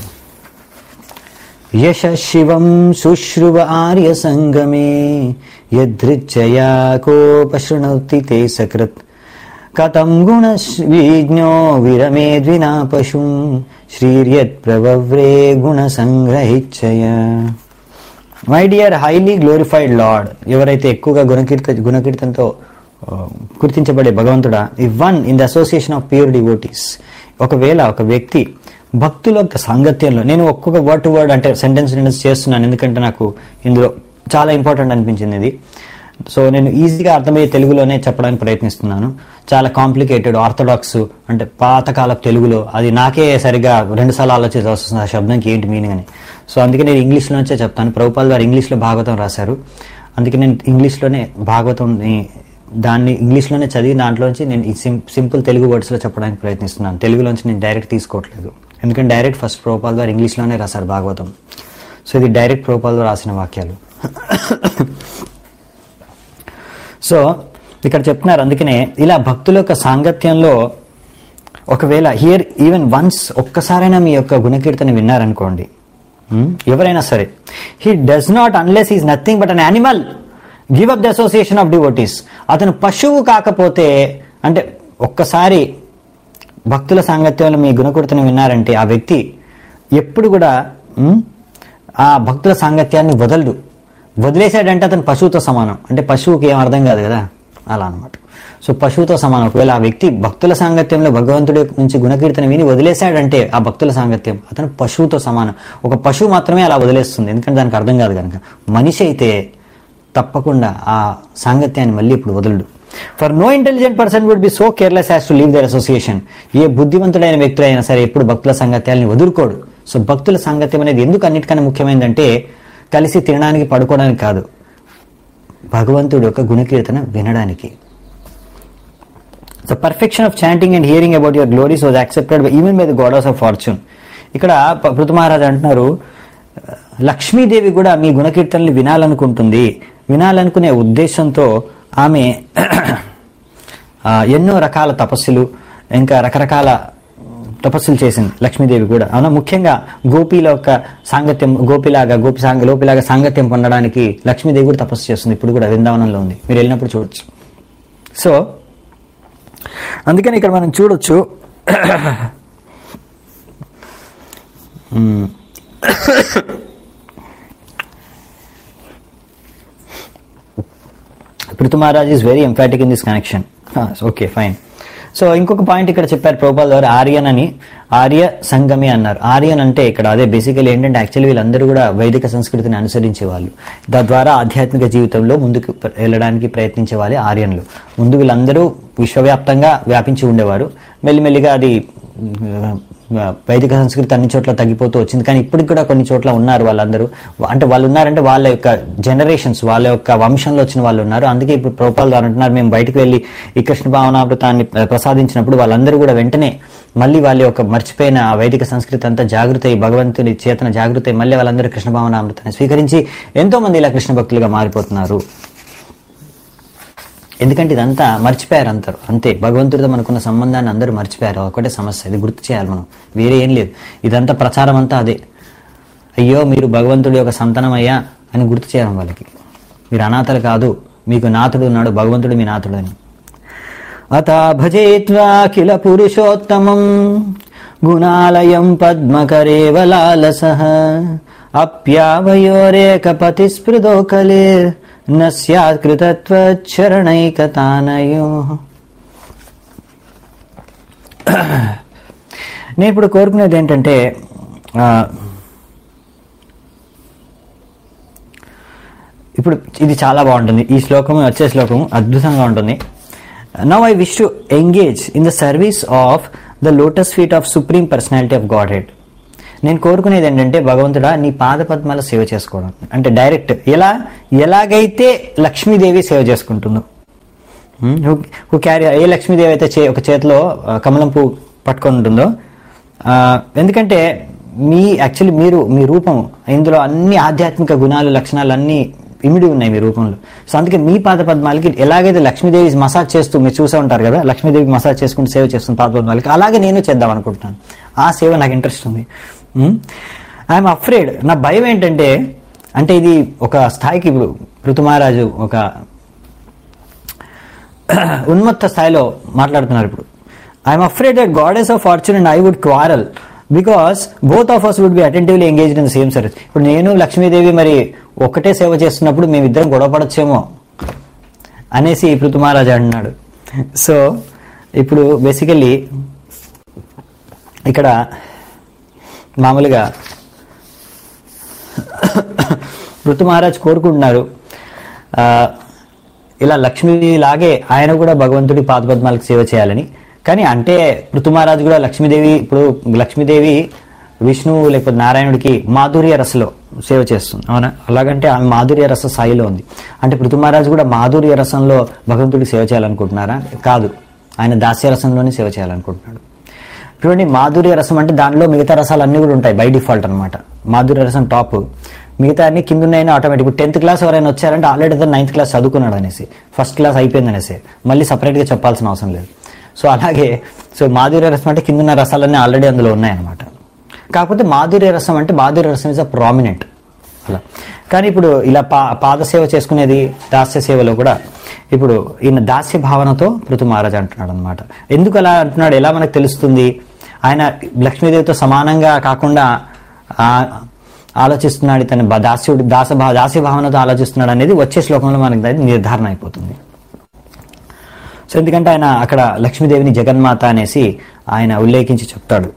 యశ శివం శుశ్రువ ఆర్య సంగమే యదృచ్చయా కోపశృణోతి తే సకృత్ కథం గుణ విజ్ఞో విరమేద్వినా పశుం శ్రీర్యత్ ప్రవవ్రే గుణ సంగ్రహిచ్చయ my dear highly glorified Lord ఎవరైతే ఎక్కువగా గుణకీర్త గుణకీర్తనతో ఆ, గుర్తించబడే భగవంతుడా ఈ one in the association of pure devotees ఒకవేళ ఒక వ్యక్తి భక్తుల యొక్క సాంగత్యంలో నేను ఒక్కొక్క వర్డ్ టు వర్డ్ అంటే సెంటెన్స్ సెంటెన్స్ చేస్తున్నాను ఎందుకంటే నాకు ఇందులో చాలా ఇంపార్టెంట్ అనిపించింది ఇది సో నేను ఈజీగా అర్థమయ్యే తెలుగులోనే చెప్పడానికి ప్రయత్నిస్తున్నాను చాలా కాంప్లికేటెడ్ ఆర్థడాక్స్ అంటే పాతకాలపు తెలుగులో అది నాకే సరిగా రెండుసార్లు ఆలోచించాల్సి వస్తుంది ఆ శబ్దంకి ఏంటి మీనింగ్ అని సో అందుకే నేను ఇంగ్లీష్లోంచే చెప్తాను ప్రభుపాల్ గారు ఇంగ్లీష్లో భాగవతం రాశారు అందుకే నేను ఇంగ్లీష్లోనే భాగవతం దాన్ని ఇంగ్లీష్లోనే చదివి దాంట్లోంచి నేను ఈ సిం సింపుల్ తెలుగు వర్డ్స్లో చెప్పడానికి ప్రయత్నిస్తున్నాను తెలుగులోంచి నేను డైరెక్ట్ తీసుకోవట్లేదు ఎందుకంటే డైరెక్ట్ ఫస్ట్ ప్రభుపాల్ గారు ఇంగ్లీష్లోనే రాశారు భాగవతం సో ఇది డైరెక్ట్ ప్రభుపాల్ గారు రాసిన వాక్యాలు సో ఇక్కడ చెప్తున్నారు అందుకనే ఇలా భక్తుల యొక్క సాంగత్యంలో ఒకవేళ హియర్ ఈవెన్ వన్స్ ఒక్కసారైనా మీ యొక్క గుణకీర్తన విన్నారనుకోండి hmm? ఎవరైనా సరే he does not unless is nothing but an animal give up the association of devotees అతను పశువు కాకపోతే అంటే ఒక్కసారి భక్తుల సాంగత్యంలో మీ గుణకీర్తన విన్నారంటే ఆ వ్యక్తి ఎప్పుడు కూడా hmm? ఆ భక్తుల సాంగత్యాన్ని వదలడు వదిలేశాడంటే అతను పశువుతో సమానం అంటే పశువుకి ఏం అర్థం కాదు కదా అలా అనమాట సో పశువుతో సమానం ఒకవేళ ఆ వ్యక్తి భక్తుల సాంగత్యంలో భగవంతుడి నుంచి గుణకీర్తన విని వదిలేశాడంటే ఆ భక్తుల సాంగత్యం అతను పశువుతో సమానం ఒక పశువు మాత్రమే అలా వదిలేస్తుంది ఎందుకంటే దానికి అర్థం కాదు కనుక మనిషి అయితే తప్పకుండా ఆ సాంగత్యాన్ని మళ్ళీ ఇప్పుడు వదలడు for no intelligent person would be so careless has to leave their association ఏ బుద్ధిమంతుడైన వ్యక్తులైనా సరే ఎప్పుడు భక్తుల సాంగత్యాన్ని వదులుకోడు సో భక్తుల సాంగత్యం అనేది ఎందుకు అన్నిటికన్నా ముఖ్యమైనదంటే కలిసి తినడానికి పడుకోవడానికి కాదు భగవంతుడి యొక్క గుణకీర్తన వినడానికి the perfection of chanting and hearing about your glories was accepted even by the goddess of fortune ఇక్కడ ప- పృథు మహారాజ్ అంటున్నారు లక్ష్మీదేవి కూడా మీ గుణకీర్తనలు వినాలనుకుంటుంది వినాలనుకునే ఉద్దేశంతో ఆమె ఆ, ఎన్నో రకాల తపస్సులు ఇంకా రకరకాల తపస్సులు చేసింది లక్ష్మీదేవి కూడా అవునా ముఖ్యంగా గోపీల యొక్క సాంగత్యం గోపిలాగా గోపి సాంగ గోపిలాగా సాంగత్యం పొందడానికి లక్ష్మీదేవి కూడా తపస్సు చేస్తుంది ఇప్పుడు కూడా వృందావనంలో ఉంది మీరు వెళ్ళినప్పుడు చూడొచ్చు సో అందుకని ఇక్కడ మనం చూడొచ్చు మ్మ్. Prithu Maharaj is very emphatic in this connection okay fine so ఇంకొక పాయింట్ ఇక్కడ చెప్పారు ప్రోపాల్ గారు ఆర్యన్ అని ఆర్య సంగమి అన్నారు ఆర్యన్ అంటే ఇక్కడ అదే బేసికలీ ఏంటంటే యాక్చువల్లీ వీళ్ళందరూ కూడా వైదిక సంస్కృతిని అనుసరించే వాళ్ళు తద్వారా ఆధ్యాత్మిక జీవితంలో ముందుకు ప్ర- వెళ్ళడానికి ప్రయత్నించే వాళ్ళే ఆర్యన్లు ముందు వీళ్ళందరూ విశ్వవ్యాప్తంగా వ్యాపించి ఉండేవారు మెల్లిమెల్లిగా అది ఆ, వైదిక సంస్కృతి అన్ని చోట్ల తగ్గిపోతూ వచ్చింది కానీ ఇప్పటికి కూడా కొన్ని చోట్ల ఉన్నారు వాళ్ళందరూ అంటే వాళ్ళు ఉన్నారంటే వాళ్ళ యొక్క జనరేషన్స్ వాళ్ళ యొక్క వంశంలో వచ్చిన వాళ్ళు ఉన్నారు అందుకే ఇప్పుడు ప్రోపాల్ గారు అంటున్నారు మేము బయటకు వెళ్ళి ఈ కృష్ణ భావనామృతాన్ని ప్రసాదించినప్పుడు వాళ్ళందరూ కూడా వెంటనే మళ్ళీ వాళ్ళ యొక్క మర్చిపోయిన ఆ వైదిక సంస్కృతి అంతా జాగృత అయి భగవంతుని చేతన జాగృత అయి మళ్ళీ వాళ్ళందరూ కృష్ణ భావనామృతాన్ని స్వీకరించి ఎంతో మంది ఇలా కృష్ణ భక్తులుగా మారిపోతున్నారు ఎందుకంటే ఇదంతా మర్చిపోయారు అందరూ అంతే భగవంతుడితో మనకున్న సంబంధాన్ని అందరూ మర్చిపోయారు ఒకటే సమస్య ఇది గుర్తు చేయాలి మనం వేరే ఏం లేదు ఇదంతా ప్రచారం అంతా అదే అయ్యో మీరు భగవంతుడి యొక్క సంతానమయ్యా అని గుర్తు చేయాలి వాళ్ళకి మీరు అనాథలు కాదు మీకు నాథుడు ఉన్నాడు భగవంతుడు మీ నాథుడు అని అత భజేత్వా కిల పురుషోత్తమం గుణాలయం పద్మకరేవలాలస అప్యావయోరేకపతి స్పృదోకలే న స్యాత్ కృతత్వచరణైకతానయో నేను ఇప్పుడు కోరుకునేది ఏంటంటే ఆ, ఇప్పుడు ఇది చాలా బాగుంటుంది ఈ శ్లోకం వచ్చే శ్లోకం అద్భుతంగా ఉంటుంది now I wish to engage in the service of the lotus feet of supreme personality of Godhead నేను కోరుకునేది ఏంటంటే భగవంతుడా నీ పాద పద్మాల సేవ చేసుకోవడం అంటే డైరెక్ట్ ఎలా ఎలాగైతే లక్ష్మీదేవి సేవ చేసుకుంటుందో హు క్యారీ ఏ లక్ష్మీదేవి అయితే చే ఒక చేతిలో ఆ, కమలం పువ్వు పట్టుకొని ఉంటుందో ఆ, ఎందుకంటే మీ యాక్చువల్లీ మీరు మీ రూపం ఇందులో అన్ని ఆధ్యాత్మిక గుణాలు లక్షణాలు అన్నీ ఇమిడి ఉన్నాయి మీ రూపంలో సో అందుకే మీ పాద పద్మాలకి ఎలాగైతే లక్ష్మీదేవి మసాజ్ చేస్తూ మీరు చూసే ఉంటారు కదా లక్ష్మీదేవి మసాజ్ చేసుకుంటూ సేవ చేస్తుంది పాద పద్మాలకి అలాగే నేను చేద్దాం అనుకుంటున్నాను ఆ సేవ నాకు ఇంట్రెస్ట్ ఉంది ఐఎమ్ అఫ్రేడ్ నా భయం ఏంటంటే అంటే ఇది ఒక స్థాయికి ఇప్పుడు ఋతు మహారాజు ఒక ఉన్మత్త స్థాయిలో మాట్లాడుతున్నారు ఇప్పుడు I'm afraid that goddess of fortune and I would quarrel because both of us would be attentively engaged in the same service ఇప్పుడు నేను లక్ష్మీదేవి మరి ఒక్కటే సేవ చేస్తున్నప్పుడు మేమిద్దరం గొడవ పడచ్చేమో అనేసి పృథు మహారాజు అంటున్నాడు సో ఇప్పుడు బేసికల్లీ ఇక్కడ మామూలుగా ఋతు మహారాజ్ కోరుకుంటున్నారు ఆ, ఇలా లక్ష్మీలాగే ఆయన కూడా భగవంతుడి పాదపద్మాలకు సేవ చేయాలని కానీ అంటే ఋతు మహారాజ్ కూడా లక్ష్మీదేవి ఇప్పుడు లక్ష్మీదేవి విష్ణువు లేకపోతే నారాయణుడికి మాధుర్య రసలో సేవ చేస్తుంది అవునా అలాగంటే ఆమె మాధుర్య రస స్థాయిలో ఉంది అంటే పృథు మహారాజ్ కూడా మాధుర్య రసంలో భగవంతుడికి సేవ చేయాలనుకుంటున్నారా కాదు ఆయన దాస్య రసంలోనే సేవ చేయాలనుకుంటున్నాడు చూడండి మాధుర్య రసం అంటే దానిలో మిగతా రసాలు అన్నీ కూడా ఉంటాయి బై డిఫాల్ట్ అన్నమాట మాధుర్య రసం టాప్ మిగతా అన్ని కింద ఉన్నాయని ఆటోమేటిక్ ఇప్పుడు టెన్త్ క్లాస్ ఎవరైనా వచ్చారంటే ఆల్రెడీ అతను నైన్త్ క్లాస్ చదువుకున్నాడు అనేసి ఫస్ట్ క్లాస్ అయిపోయింది అనేసి మళ్ళీ సపరేట్గా చెప్పాల్సిన అవసరం లేదు సో అలాగే సో మాధుర్య రసం అంటే కింద ఉన్న రసాలన్నీ ఆల్రెడీ అందులో ఉన్నాయన్నమాట కాకపోతే మాధుర్య రసం అంటే మాధుర్య రసం ఇస్ అ ప్రామినెంట్ అలా కానీ ఇప్పుడు ఇలా పా పాదసేవ చేసుకునేది దాస్య సేవలో కూడా ఇప్పుడు ఈయన దాస్య భావనతో పృథు మహారాజ్ అంటున్నాడు అనమాట ఎందుకు అలా అంటున్నాడు ఎలా మనకు తెలుస్తుంది ఆయన లక్ష్మీదేవితో సమానంగా కాకుండా ఆ, ఆలోచిస్తున్నాడు తన బ- దాస్యుడు దాస భా దాస్య భావనతో ఆలోచిస్తున్నాడు అనేది వచ్చే శ్లోకంలో మనకి దాని నిర్ధారణ అయిపోతుంది సో ఎందుకంటే ఆయన అక్కడ లక్ష్మీదేవిని జగన్మాత అనేసి ఆయన ఉల్లేఖించి చెప్తాడు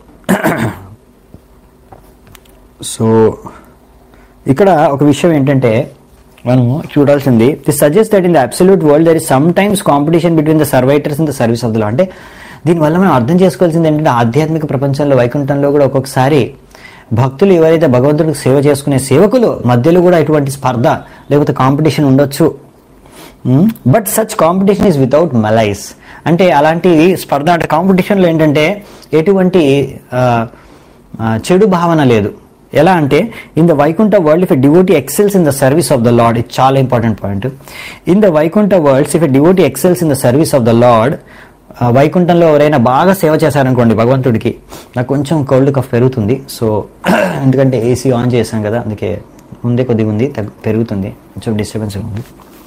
సో ఇక్కడ ఒక విషయం ఏంటంటే మనము చూడాల్సింది the suggest that in the absolute world there is sometimes competition between the servitors in the service of the Lord అంటే దీనివల్ల మనం అర్థం చేసుకోవాల్సింది ఏంటంటే ఆధ్యాత్మిక ప్రపంచంలో వైకుంఠంలో కూడా ఒక్కొక్కసారి భక్తులు ఎవరైతే భగవంతుడికి సేవ చేసుకునే సేవకులు మధ్యలో కూడా ఇటువంటి స్పర్ధ లేకపోతే కాంపిటీషన్ ఉండొచ్చు but such competition is without malice అంటే అలాంటి స్పర్ధ అంటే కాంపిటీషన్లో ఏంటంటే ఎటువంటి ఆ, ఆ, చెడు భావన లేదు ఎలా అంటే in the Vaikuntha world if a devotee excels in the service of the Lord ఇది చాలా important point in the Vaikuntha worlds if a devotee excels in the service of the Lord వైకుంఠంలో ఎవరైనా బాగా సేవ చేశారనుకోండి భగవంతుడికి నాకు కొంచెం కోల్డ్ కఫ్ పెరుగుతుంది సో ఎందుకంటే ఏసీ ఆన్ చేశాం కదా అందుకే ముందే కొద్దిగా ఉంది తగ్గు- పెరుగుతుంది కొంచెం డిస్టర్బెన్స్ ఉంది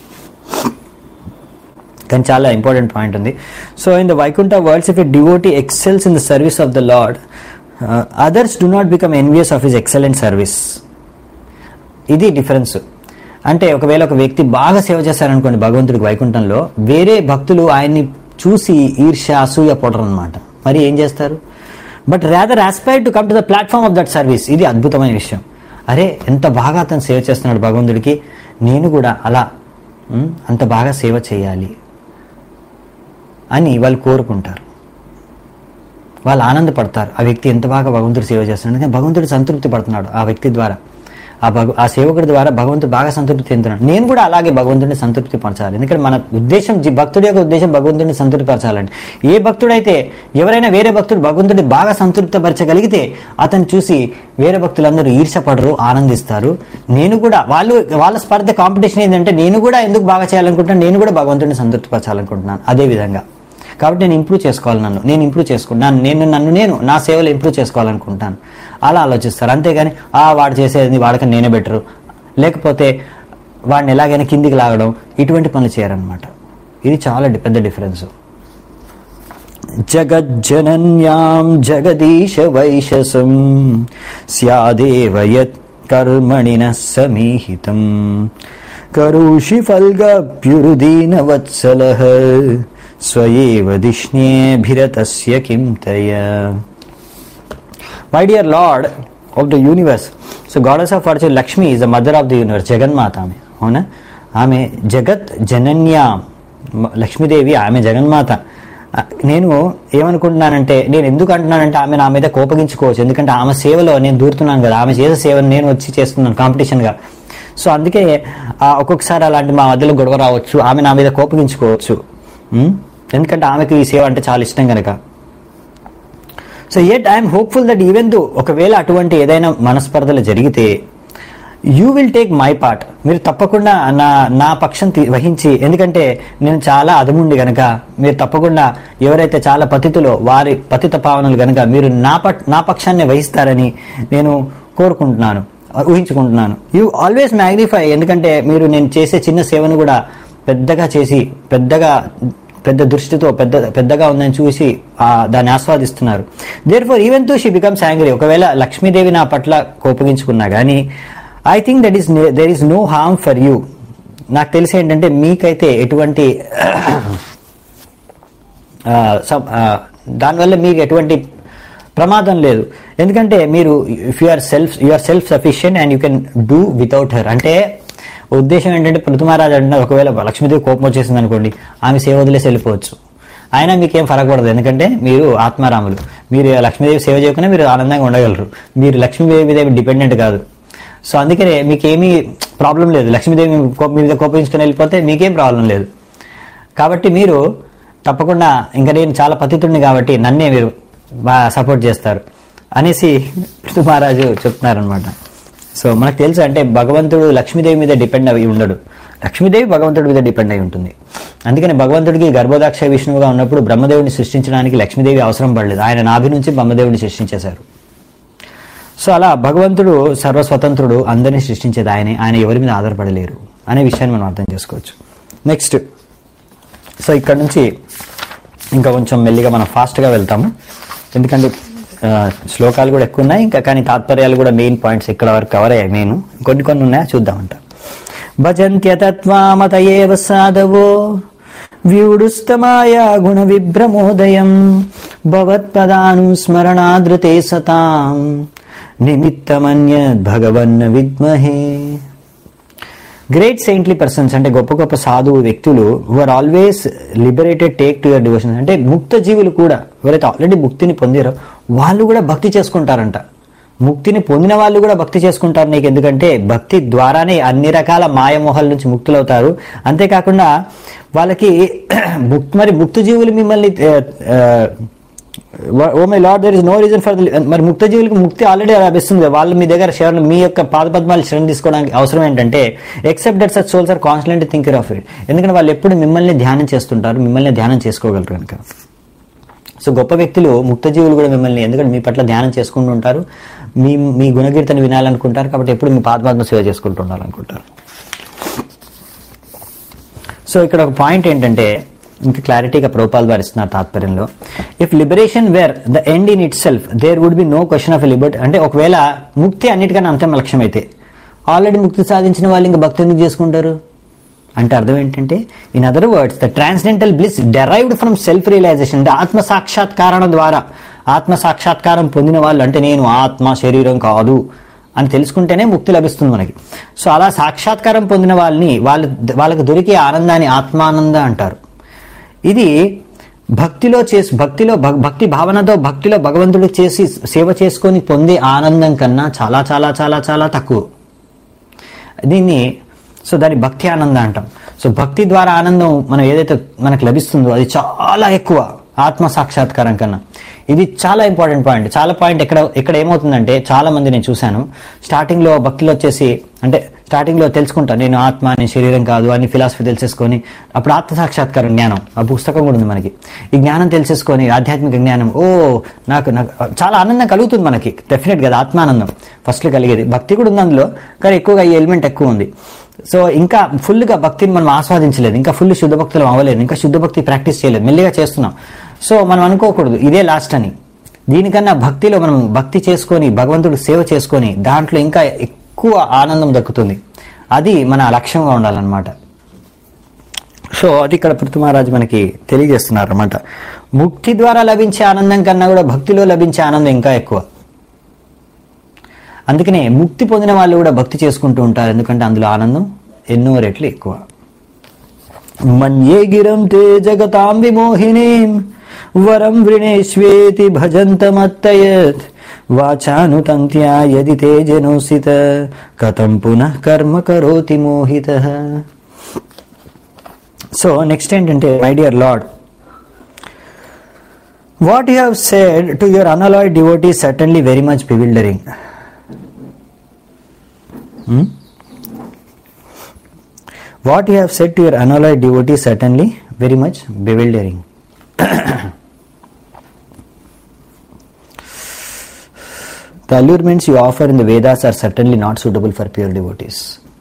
కానీ చాలా ఇంపార్టెంట్ పాయింట్ ఉంది so in the Vaikuntha worlds if a devotee excels in the service of the Lord others do not become envious of his excellent service ఇది డిఫరెన్స్ అంటే ఒకవేళ ఒక వ్యక్తి బాగా సేవ చేశారనుకోండి భగవంతుడికి వైకుంఠంలో వేరే భక్తులు ఆయన్ని చూసి ఈర్ష్య అసూయ పడరు అనమాట మరి ఏం చేస్తారు but rather aspire to come to the platform of that service ఇది అద్భుతమైన విషయం అరే ఎంత బాగా అతను సేవ చేస్తున్నాడు భగవంతుడికి నేను కూడా అలా ఉమ్, అంత బాగా సేవ చేయాలి అని వాళ్ళు కోరుకుంటారు వాళ్ళు ఆనందపడతారు ఆ వ్యక్తి ఎంత బాగా భగవంతుడు సేవ చేస్తున్నాడు కానీ భగవంతుడు సంతృప్తి పడుతున్నాడు ఆ వ్యక్తి ద్వారా ఆ భగ ఆ సేవకుడి ద్వారా భగవంతుడు బాగా సంతృప్తి చెందుతున్నాడు నేను కూడా అలాగే భగవంతుడిని సంతృప్తి పరచాలి ఎందుకంటే మన ఉద్దేశం జీ- భక్తుడి యొక్క ఉద్దేశం భగవంతుడిని సంతృప్తి పరచాలండి ఏ భక్తుడైతే ఎవరైనా వేరే భక్తుడు భగవంతుడిని బాగా సంతృప్తి పరచగలిగితే అతను చూసి వేరే భక్తులందరూ ఈర్షపడరు ఆనందిస్తారు నేను కూడా వాళ్ళు వాళ్ళ స్పర్ధ కాంపిటీషన్ ఏంటంటే నేను కూడా ఎందుకు బాగా చేయాలనుకుంటున్నాను నేను కూడా భగవంతుడిని సంతృప్తి పరచాలనుకుంటున్నాను అదే విధంగా కాబట్టి నేను ఇంప్రూవ్ చేసుకోవాలి నన్ను నేను ఇంప్రూవ్ చేసుకుంటాను నేను నన్ను నేను నా సేవలు ఇంప్రూవ్ చేసుకోవాలనుకుంటాను అలా ఆలోచిస్తారు అంతేగాని ఆ వాడు చేసేది వాడికి నేనే బెటరు లేకపోతే వాడిని ఎలాగైనా కిందికి లాగడం ఇటువంటి పనులు చేయరనమాట ఇది చాలా డి- పెద్ద డిఫరెన్స్ జగజ్జనన్యాం జగదీశ వైశసం స్యాదేవ యత్ కర్మణిన సమీహితం కరుషి ఫల్గప్యురుదీన వత్సలః స్వయేవ దిష్ణేభిరతస్య కిం తయ my dear Lord of the universe so goddess of fortune Lakshmi is the mother of the universe జగన్మాత ఆమె అవునా ఆమె జగత్ జనన్య మ- లక్ష్మీదేవి ఆమె జగన్మాత ఆ, నేను ఏమనుకుంటున్నానంటే నేను ఎందుకు అంటున్నానంటే ఆమె నా మీద కోపగించుకోవచ్చు ఎందుకంటే ఆమె సేవలో నేను దూరుతున్నాను కదా ఆమె చేసే సేవను నేను వచ్చి చేస్తున్నాను కాంపిటీషన్గా సో అందుకే ఆ, ఒక్కొక్కసారి అలాంటి మా మధ్యలో గొడవ రావచ్చు ఆమె నా మీద కోపగించుకోవచ్చు ఉం? ఎందుకంటే ఆమెకు ఈ సేవ అంటే చాలా ఇష్టం కనుక so at I'm hopeful that even దో ఒకవేళ అటువంటి ఏదైనా మనస్పర్ధలు జరిగితే you will take my part మీరు తప్పకుండా నా నా పక్షం తీ- వహించి ఎందుకంటే నేను చాలా అదముండి గనక మీరు తప్పకుండా ఎవరైతే చాలా పతితులో వారి పతిత పావనలు గనక మీరు నా పట్ నా పక్షాన్ని వహిస్తారని నేను కోరుకుంటున్నాను ఊహించుకుంటున్నాను యూ ఆల్వేస్ మ్యాగ్నిఫై ఎందుకంటే మీరు నేను చేసే చిన్న సేవను కూడా పెద్దగా చేసి పెద్దగా పెద్ద దృష్టితో పెద్ద పెద్దగా ఉందని చూసి ఆ దాన్ని ఆస్వాదిస్తున్నారు therefore even though she becomes angry ఒకవేళ లక్ష్మీదేవి నా పట్ల కోపగించుకున్నా కానీ I think that is there is no harm for you నాకు తెలిసి ఏంటంటే మీకైతే ఎటువంటి ఆ, సం- ఆ, దానివల్ల మీకు ఎటువంటి ప్రమాదం లేదు ఎందుకంటే మీరు if you are self you are self sufficient and you can do without her అంటే ఉద్దేశం ఏంటంటే పృథుమహారాజు అంటే ఒకవేళ లక్ష్మీదేవి కోపం వచ్చేసింది అనుకోండి ఆమె సేవ వదిలేసి వెళ్ళిపోవచ్చు అయినా మీకేం ఫరకపడదు ఎందుకంటే మీరు ఆత్మారాములు మీరు లక్ష్మీదేవి సేవ చేయకుండా మీరు ఆనందంగా ఉండగలరు మీరు లక్ష్మీదేవి మీద డిపెండెంట్ కాదు సో అందుకనే మీకేమీ ప్రాబ్లం లేదు లక్ష్మీదేవి మీ కో- మీ మీద కోపించుకొని వెళ్ళిపోతే మీకేం ప్రాబ్లం లేదు కాబట్టి మీరు తప్పకుండా ఇంకా నేను చాలా పతితుడిని కాబట్టి నన్నే మీరు బాగా సపోర్ట్ చేస్తారు అనేసి పృథు మహారాజు చెప్తున్నారనమాట సో మనకు తెలుసు అంటే భగవంతుడు లక్ష్మీదేవి మీద డిపెండ్ అయి ఉండడు లక్ష్మీదేవి భగవంతుడి మీద డిపెండ్ అయి ఉంటుంది అందుకని భగవంతుడికి గర్భోదాక్ష విష్ణువుగా ఉన్నప్పుడు బ్రహ్మదేవుడిని సృష్టించడానికి లక్ష్మీదేవి అవసరం పడలేదు ఆయన నాభి నుంచి బ్రహ్మదేవుడిని సృష్టించేశారు సో అలా భగవంతుడు సర్వస్వతంత్రుడు అందరినీ సృష్టించేది ఆయనే ఆయన ఎవరి మీద ఆధారపడలేరు అనే విషయాన్ని మనం అర్థం చేసుకోవచ్చు నెక్స్ట్ సో ఇక్కడ నుంచి ఇంకా కొంచెం మెల్లిగా మనం ఫాస్ట్గా వెళ్తాము ఎందుకంటే ఆ, శ్లోకాలు కూడా ఎక్కువ ఉన్నాయి ఇంకా కానీ తాత్పర్యాలు కూడా మెయిన్ పాయింట్స్ ఇక్కడ వరకు కవర్ అయ్యాయి మెయిన్ కొన్ని కొన్ని ఉన్నాయా చూద్దామంట భజంత్యతత్వామతయేవ సాధవో వ్యూడుస్తమాయా గుణ విభ్రమోదయం భవత్పదానుస్మరణాదృతే సతాం నిమిత్తమన్యద్ భగవన్న విద్మహే గ్రేట్ సెయింట్లీ పర్సన్స్ అంటే గొప్ప గొప్ప సాధువు వ్యక్తులు are always liberated take to your devotion అంటే ముక్త జీవులు కూడా ఎవరైతే ఆల్రెడీ ముక్తిని పొందారో వాళ్ళు కూడా భక్తి చేసుకుంటారంట ముక్తిని పొందిన వాళ్ళు కూడా భక్తి చేసుకుంటారు నీకు ఎందుకంటే భక్తి ద్వారానే అన్ని రకాల మాయమోహాల నుంచి ముక్తులవుతారు అంతేకాకుండా వాళ్ళకి ముక్- మరి ముక్త జీవులు మిమ్మల్ని O my Lord there is no reason for మరి ముక్త జీవులకు ముక్తి ఆల్రెడీ లభిస్తుంది కదా. వాళ్ళు మీ దగ్గర శరణ్ మీ యొక్క పాదపద్మాలు శరణ్ తీసుకోవడానికి అవసరం ఏంటంటే except that such souls are constant thinker of it ఎందుకంటే వాళ్ళు ఎప్పుడు మిమ్మల్ని ధ్యానం చేస్తుంటారు మిమ్మల్ని ధ్యానం చేసుకోగలరు కనుక సో గొప్ప వ్యక్తులు ముక్త జీవులు కూడా మిమ్మల్ని ఎందుకంటే మీ పట్ల ధ్యానం చేసుకుంటూ ఉంటారు మీ మీ గుణకీర్తన వినాలనుకుంటారు కాబట్టి ఎప్పుడు మీ పాదపద్మ సేవ చేసుకుంటూ ఉండాలనుకుంటారు సో ఇక్కడ ఒక పాయింట్ ఏంటంటే ఇంకా క్లారిటీగా ప్రోపాల్ వారు ఇస్తున్నారు తాత్పర్యంలో if liberation where the end in itself there would be no question of liberty అంటే ఒకవేళ ముక్తి అన్నిటికన్నా అంతిమ లక్ష్యం అయితే ఆల్రెడీ ముక్తి సాధించిన వాళ్ళు ఇంకా భక్తి ఎందుకు చేసుకుంటారు అంటే అర్థం ఏంటంటే in other words the transcendental bliss derived from self realization అంటే ఆత్మ సాక్షాత్కారం ద్వారా ఆత్మ సాక్షాత్కారం పొందిన వాళ్ళు అంటే నేను ఆత్మ శరీరం కాదు అని తెలుసుకుంటేనే ముక్తి లభిస్తుంది మనకి సో అలా సాక్షాత్కారం పొందిన వాళ్ళని వాళ్ళు వాళ్ళకి దొరికే ఆనందాన్ని ఆత్మానంద అంటారు ఇది భక్తిలో చేసి భక్తిలో భక్- భక్తి భావనతో భక్తిలో భగవంతుడు చేసి సేవ చేసుకొని పొందే ఆనందం కన్నా చాలా చాలా చాలా చాలా తక్కువ దీన్ని సో దాని భక్తి ఆనందం అంటాం సో భక్తి ద్వారా ఆనందం మనం ఏదైతే మనకు లభిస్తుందో అది చాలా ఎక్కువ ఆత్మ సాక్షాత్కారం కన్నా ఇది చాలా ఇంపార్టెంట్ పాయింట్ చాలా పాయింట్ ఎక్కడ ఇక్కడ ఏమవుతుందంటే చాలా మంది నేను చూశాను స్టార్టింగ్ లో భక్తిలో వచ్చేసి అంటే స్టార్టింగ్ లో తెలుసుకుంటాను నేను ఆత్మ నేను శరీరం కాదు అని ఫిలాసఫీ తెలిసేసుకొని అప్పుడు ఆత్మ సాక్షాత్కారం జ్ఞానం ఆ పుస్తకం కూడా ఉంది మనకి ఈ జ్ఞానం తెలిసేసుకొని ఆధ్యాత్మిక జ్ఞానం ఓ నాకు నాకు చాలా ఆనందం కలుగుతుంది మనకి డెఫినెట్ గా ఆత్మానందం ఫస్ట్ కలిగేది భక్తి కూడా ఉంది అందులో కానీ ఎక్కువగా ఈ ఎలిమెంట్ ఎక్కువ ఉంది సో ఇంకా ఫుల్గా భక్తిని మనం ఆస్వాదించలేదు ఇంకా ఫుల్ శుద్ధ భక్తులు అవ్వలేదు ఇంకా శుద్ధ భక్తి ప్రాక్టీస్ చేయలేదు మెల్లిగా చేస్తున్నాం సో మనం అనుకోకూడదు ఇదే లాస్ట్ అని దీనికన్నా భక్తిలో మనం భక్తి చేసుకొని భగవంతుడు సేవ చేసుకొని దాంట్లో ఇంకా ఎక్కువ ఆనందం దక్కుతుంది అది మన లక్ష్యంగా ఉండాలన్నమాట సో అది ఇక్కడ పృథు మహారాజు మనకి తెలియజేస్తున్నారు అనమాట ముక్తి ద్వారా లభించే ఆనందం కన్నా కూడా భక్తిలో లభించే ఆనందం ఇంకా ఎక్కువ అందుకనే ముక్తి పొందిన వాళ్ళు కూడా భక్తి చేసుకుంటూ ఉంటారు ఎందుకంటే అందులో ఆనందం ఎన్నో రెట్లు ఎక్కువ మన్యే గిరం తే జగతాం విమోహినీం వరం వృణేష్వేతి భజంతమత్తయత్ వాచానుతంత్యా యది తే జనోసిత కథం పునః కర్మ కరోతి మోహిత సో నెక్స్ట్ ఏంటంటే my dear Lord what you have said to your unalloyed devotee certainly very much bewildering Hmm? What you have said to your unalloyed devotee certainly very much bewildering. the allurements you offer in the Vedas are certainly not suitable for pure devotees.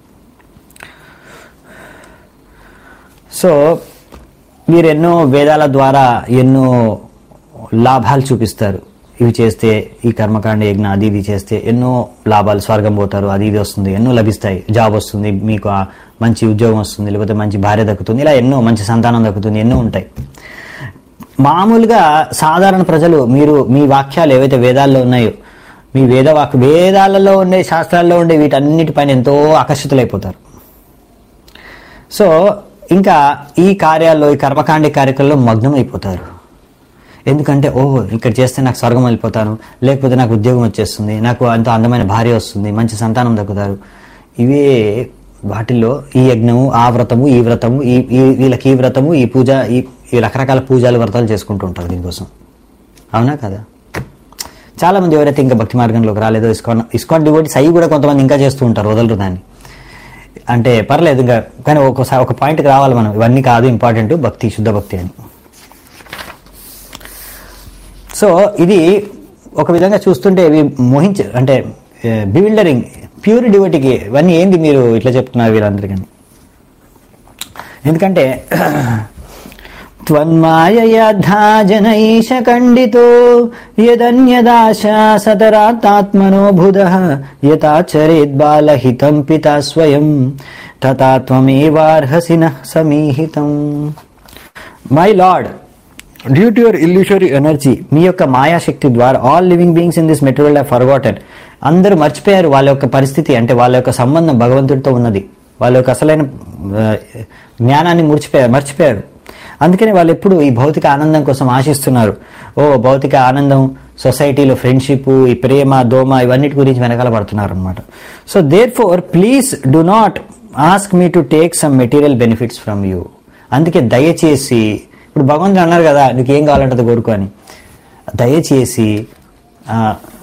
So మీరు ఎన్నో వేదాల ద్వారా ఎన్నో లాభాలు చూపిస్తారు ఇవి చేస్తే ఈ కర్మకాండ యజ్ఞ అది ఇది చేస్తే ఎన్నో లాభాలు స్వర్గం పోతారు అది ఇది వస్తుంది ఎన్నో లభిస్తాయి జాబ్ వస్తుంది మీకు ఆ మంచి ఉద్యోగం వస్తుంది లేకపోతే మంచి భార్య దక్కుతుంది ఇలా ఎన్నో మంచి సంతానం దక్కుతుంది ఎన్నో ఉంటాయి మామూలుగా సాధారణ ప్రజలు మీరు మీ వాక్యాలు ఏవైతే వేదాల్లో ఉన్నాయో మీ వేద వాక్ వేదాలలో ఉండే శాస్త్రాల్లో ఉండే వీటన్నిటిపైన ఎంతో ఆకర్షితులైపోతారు సో ఇంకా ఈ కార్యాల్లో ఈ కర్మకాండ కార్యక్రమంలో మగ్నం అయిపోతారు ఎందుకంటే ఓ ఇక్కడ చేస్తే నాకు స్వర్గం వెళ్ళిపోతాను లేకపోతే నాకు ఉద్యోగం వచ్చేస్తుంది నాకు అంత అందమైన భార్య వస్తుంది మంచి సంతానం దక్కుతారు ఇవే వాటిల్లో ఈ యజ్ఞము ఆ వ్రతము ఈ వ్రతము ఈ ఈ- వీళ్ళకి ఈ వ్రతము ఈ పూజ ఈ ఈ రకరకాల పూజలు వ్రతాలు చేసుకుంటూ ఉంటారు దీనికోసం అవునా కదా చాలా మంది ఎవరైతే ఇంకా భక్తి మార్గంలోకి రాలేదో ఇస్కాన్ ఇస్కాన్ డివోటీస్ అయ్యి కూడా కొంతమంది ఇంకా చేస్తూ ఉంటారు వదలరు దాన్ని అంటే పర్లేదు ఇంకా కానీ ఒకసారి ఒక పాయింట్కి రావాలి మనం ఇవన్నీ కాదు ఇంపార్టెంట్ భక్తి శుద్ధ భక్తి అని సో ఇది ఒక విధంగా చూస్తుంటే ఇవి మోహించ అంటే బివిల్డరింగ్ ప్యూర్ డివోటీకి ఇవన్నీ ఏంది మీరు ఇట్లా చెప్తున్నారు వీళ్ళందరికీ ఎందుకంటే త్వన్మాయయాధా జనైష ఖండితో యదన్యదాశా సతరాత్మనో బుధ యథాచరేద్ బాలహితం పితా స్వయం తథా త్వమేవార్హసి నః సమీహితం my Lord due to your illusory energy మీ యొక్క మాయాశక్తి ద్వారా all living beings in this material are forgotten అందరూ మర్చిపోయారు వాళ్ళ యొక్క పరిస్థితి అంటే వాళ్ళ యొక్క సంబంధం భగవంతుడితో ఉన్నది వాళ్ళ యొక్క అసలైన ఆ, జ్ఞానాన్ని ముడిచిపోయారు మర్చిపోయారు అందుకని వాళ్ళు ఎప్పుడు ఈ భౌతిక ఆనందం కోసం ఆశిస్తున్నారు ఓ భౌతిక ఆనందం సొసైటీలో ఫ్రెండ్షిప్ ఈ ప్రేమ దోమ ఇవన్నిటి గురించి వెనకాల పడుతున్నారు అనమాట so therefore please do not ask me to take some material benefits from you అందుకే దయచేసి ఇప్పుడు భగవంతుడు అన్నారు కదా నీకు ఏం కావాలంటే అది కోరుకో అని దయచేసి ఆ,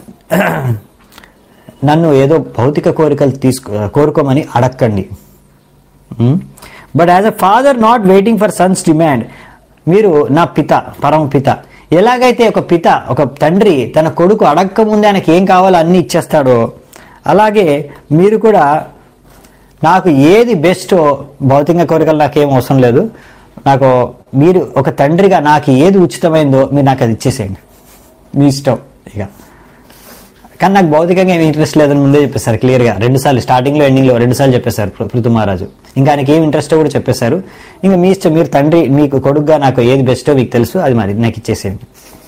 నన్ను ఏదో భౌతిక కోరికలు తీసుకో కోరుకోమని అడక్కండి but as a father not waiting for sons demand మీరు నా పిత పరమ పిత ఎలాగైతే ఒక పిత ఒక తండ్రి తన కొడుకు అడక్క ముందే ఆయనకి ఏం కావాలో అన్ని ఇచ్చేస్తాడో అలాగే మీరు కూడా నాకు ఏది బెస్టో భౌతిక కోరికలు నాకేం అవసరం లేదు నాకు మీరు ఒక తండ్రిగా నాకు ఏది ఉచితమైందో మీరు నాకు అది ఇచ్చేసేయండి మీ ఇష్టం ఇక కానీ నాకు భౌతికంగా ఏమి ఇంట్రెస్ట్ లేదని ముందే చెప్పేశారు క్లియర్గా రెండు సార్లు స్టార్టింగ్లో ఎండింగ్లో రెండు సార్లు చెప్పేశారు పృ- పృథు మహారాజు ఇంకా ఆయనకి ఏం ఇంట్రెస్ట్ కూడా చెప్పేశారు ఇంకా మీ ఇష్టం మీరు తండ్రి మీకు కొడుకుగా నాకు ఏది బెస్టో మీకు తెలుసు అది మరి నాకు ఇచ్చేసేయండి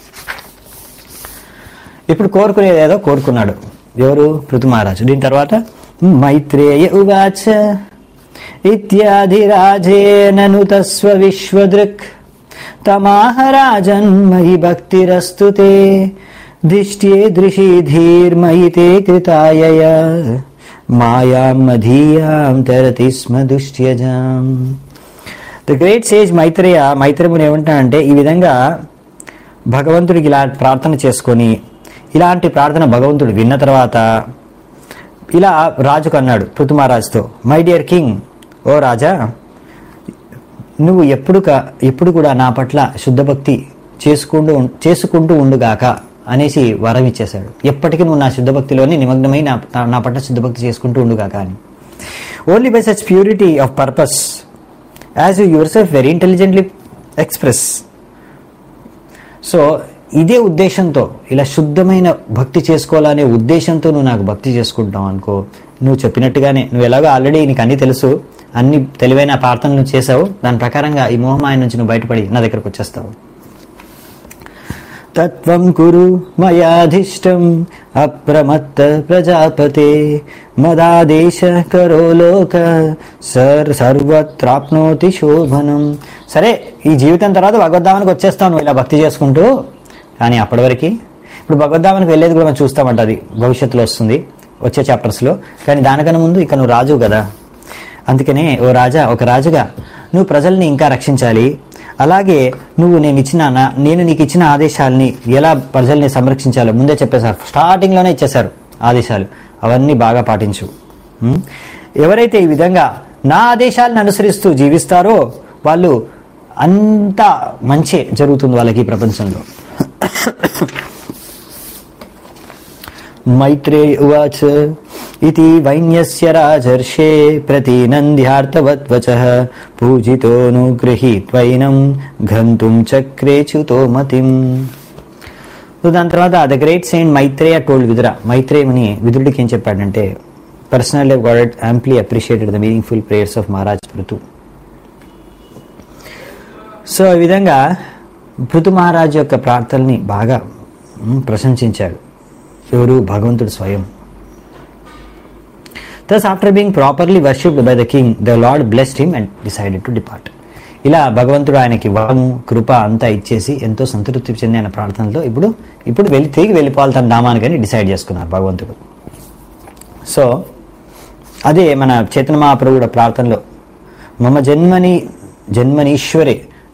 ఇప్పుడు కోరుకునేది ఏదో కోరుకున్నాడు ఎవరు పృథు మహారాజు దీని తర్వాత మైత్రేయ ఉవాచ ఇత్యాది రాజేనను తస్వ విశ్వదృక్ తమాహ రాజన్మయి భక్తిరస్తు తే దిష్ట్యే దృశీ ధీర్మయి తే కృతాయయ మాయాం మధీయాం తరతి స్మ దుష్ట్యజాం ద గ్రేట్ సేజ్ మైత్రేయ మైత్రముని ఏమంటానంటే ఈ విధంగా భగవంతుడికి ఇలా ప్రార్థన చేసుకొని ఇలాంటి ప్రార్థన భగవంతుడు విన్న తర్వాత ఇలా రాజుకు అన్నాడు పృథు మహారాజుతో మై డియర్ కింగ్ ఓ రాజా నువ్వు ఎప్పుడు క- ఎప్పుడు కూడా నా పట్ల శుద్ధ భక్తి చేసుకుంటూ ఉం- చేసుకుంటూ ఉండుగాక అనేసి వరం ఇచ్చేశాడు ఎప్పటికీ నువ్వు నా శుద్ధ భక్తిలోనే నిమగ్నమై నా నా పట్ల శుద్ధ భక్తి చేసుకుంటూ ఉండుగాక అని only by such purity of purpose as you yourself very intelligently express so ఇదే ఉద్దేశంతో ఇలా శుద్ధమైన భక్తి చేసుకోవాలనే ఉద్దేశంతో నువ్వు నాకు భక్తి చేసుకుంటావు అనుకో నువ్వు చెప్పినట్టుగానే నువ్వు ఎలాగో ఆల్రెడీ నీకు అన్ని తెలుసు అన్ని తెలివైన ప్రార్థనలు నువ్వు చేసావు దాని ప్రకారంగా ఈ మోహమాయ నుంచి నువ్వు బయటపడి నా దగ్గరకు వచ్చేస్తావు తత్వం కురు మయాధిష్టం అప్రమత్త ప్రజాపతే మదాదేశ కరో లోక సర్ సర్వత్రాప్నోతి శోభనం సరే ఈ జీవితం తర్వాత భగవద్ధామానికి వచ్చేస్తాను ఇలా భక్తి చేసుకుంటూ కానీ అప్పటి వరకు ఇప్పుడు భగవద్ధామానికి వెళ్ళేది కూడా మనం చూస్తామంట అది భవిష్యత్తులో వస్తుంది వచ్చే చాప్టర్స్లో కానీ దానికన్నా ముందు ఇక నువ్వు రాజు కదా అందుకనే ఓ రాజా ఒక రాజుగా నువ్వు ప్రజల్ని ఇంకా రక్షించాలి అలాగే నువ్వు నేను ఇచ్చిన నా- నేను నీకు ఇచ్చిన ఆదేశాలని ఎలా ప్రజల్ని సంరక్షించాలో ముందే చెప్పేశారు స్టార్టింగ్లోనే ఇచ్చేశారు ఆదేశాలు అవన్నీ బాగా పాటించు ఉం? ఎవరైతే ఈ విధంగా నా ఆదేశాలను అనుసరిస్తూ జీవిస్తారో వాళ్ళు అంతా మంచి జరుగుతుంది వాళ్ళకి ఈ ప్రపంచంలో మైత్రే ఉవాచ ఇది వైన్యస్య రాజర్షే ప్రతినంద్యార్థవత్వచ పూజితోనుగృహీత్వైనం గంతుం చక్రే చ్యుతో మతిం సో దాని తర్వాత the great saint Maitreya told Vidura మైత్రేయని విదురుడికి ఏం చెప్పాడంటే personally God amply appreciated the meaningful prayers of Maharaj Prithu so ఈ విధంగా పృథు మహారాజు యొక్క ప్రార్థనని బాగా మ్, ప్రశంసించాడు ఎవరు భగవంతుడు స్వయం Thus, after being properly worshipped by the king, the Lord blessed him and decided to depart. ఇలా భగవంతుడు ఆయనకి వరము కృప అంతా ఇచ్చేసి ఎంతో సంతృప్తి చెంది ఆయన ప్రార్థనలో ఇప్పుడు ఇప్పుడు వెళ్ళి తిరిగి వెళ్ళిపోవాలి తన ధామానికని డిసైడ్ చేసుకున్నారు భగవంతుడు సో అదే మన చేతన మహాప్రభు కూడా ప్రార్థనలో మమ జన్మని జన్మనీశ్వరే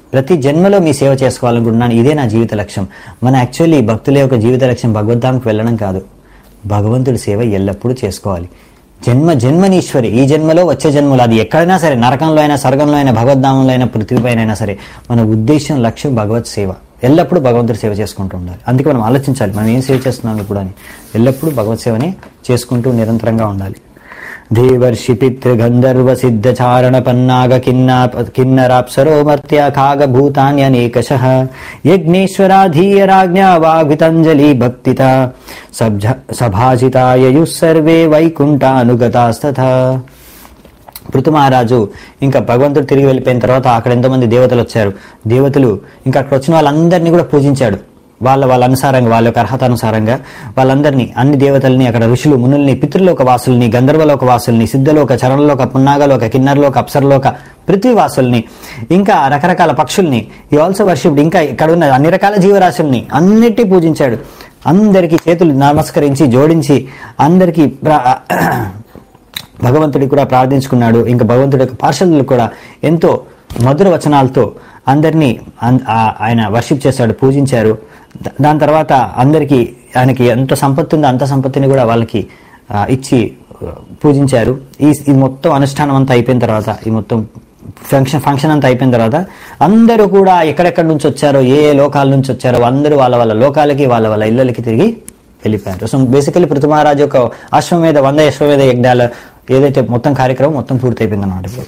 ప్రతి జన్మలో మీ సేవ చేసుకోవాలనుకుంటున్నాను ఇదే నా జీవిత లక్ష్యం మన యాక్చువల్లీ భక్తుల యొక్క జీవిత లక్ష్యం భగవద్ధాంకి వెళ్ళడం కాదు భగవంతుడి సేవ ఎల్లప్పుడూ చేసుకోవాలి జన్మ జన్మనీశ్వరి ఈ జన్మలో వచ్చే జన్మలో అది ఎక్కడైనా సరే నరకంలో అయినా స్వర్గంలో అయినా భగవద్ధామంలో అయినా పృథ్వీపైన అయినా సరే మన ఉద్దేశం లక్ష్యం భగవత్ సేవ ఎల్లప్పుడూ భగవంతుడి సేవ చేసుకుంటూ ఉండాలి అందుకే మనం ఆలోచించాలి మనం ఏం సేవ చేస్తున్నాం ఇప్పుడు అని ఎల్లప్పుడూ భగవత్ సేవని చేసుకుంటూ నిరంతరంగా ఉండాలి దేవర్షి పితృ గంధర్వ సిద్ధ చారణ పన్నాగ కిన్నా కిన్నరాప్సరో మర్త్య ఖాగ భూతాన్యనేకశ యజ్ఞేశ్వరాధీయ రాజ్ఞా వాగ్వితంజలి భక్తిత సబ్జ సభాజితాయయు సర్వే వైకుంఠానుగతాస్తథా పృథు మహారాజు ఇంకా భగవంతుడు తిరిగి వెళ్ళిపోయిన తర్వాత అక్కడ ఎంతోమంది దేవతలు వచ్చారు దేవతలు ఇంకా అక్కడ వచ్చిన వాళ్ళందరినీ కూడా పూజించాడు వాళ్ళ వాళ్ళ అనుసారంగా వాళ్ళ యొక్క అర్హత అనుసారంగా వాళ్ళందరినీ అన్ని దేవతల్ని అక్కడ ఋషులు మునుల్ని పితృలోక వాసుల్ని గంధర్వలోక వాసుల్ని సిద్ధలోక చరణలోక పున్నాగలోక కిన్నరలోక అప్సరలోక పృథ్వీవాసుల్ని ఇంకా రకరకాల పక్షుల్ని ఈ ఆల్సో వర్షిప్డ్ ఇంకా ఇక్కడ ఉన్న అన్ని రకాల జీవరాశుల్ని అన్నిటి పూజించాడు అందరికీ చేతులు నమస్కరించి జోడించి అందరికీ ప్ర- భగవంతుడికి కూడా ప్రార్థించుకున్నాడు ఇంకా భగవంతుడి యొక్క పార్షదులు కూడా ఎంతో మధుర వచనాలతో అందరినీ అన్- ఆ- ఆయన వర్షిప్ చేశాడు పూజించారు దా- దాని తర్వాత అందరికీ ఆయనకి ఎంత సంపత్తి ఉందో అంత సంపత్తిని కూడా వాళ్ళకి ఆ, ఇచ్చి ఆ, పూజించారు ఈ ఈ మొత్తం అనుష్ఠానం అంతా అయిపోయిన తర్వాత ఈ మొత్తం ఫంక్షన్ ఫంక్షన్ అంతా అయిపోయిన తర్వాత అందరూ కూడా ఎక్కడెక్కడి నుంచి వచ్చారో ఏ ఏ లోకాల నుంచి వచ్చారో అందరూ వాళ్ళ వాళ్ళ లోకాలకి వాళ్ళ వాళ్ళ ఇళ్ళకి తిరిగి వెళ్ళిపోయారు సో బేసికలీ పృథుమహారాజు యొక్క అశ్వమేధ వంద అశ్వమేధ యజ్ఞాల ఏదైతే మొత్తం కార్యక్రమం మొత్తం పూర్తయిపోయింది అన్నమాట ఇప్పుడు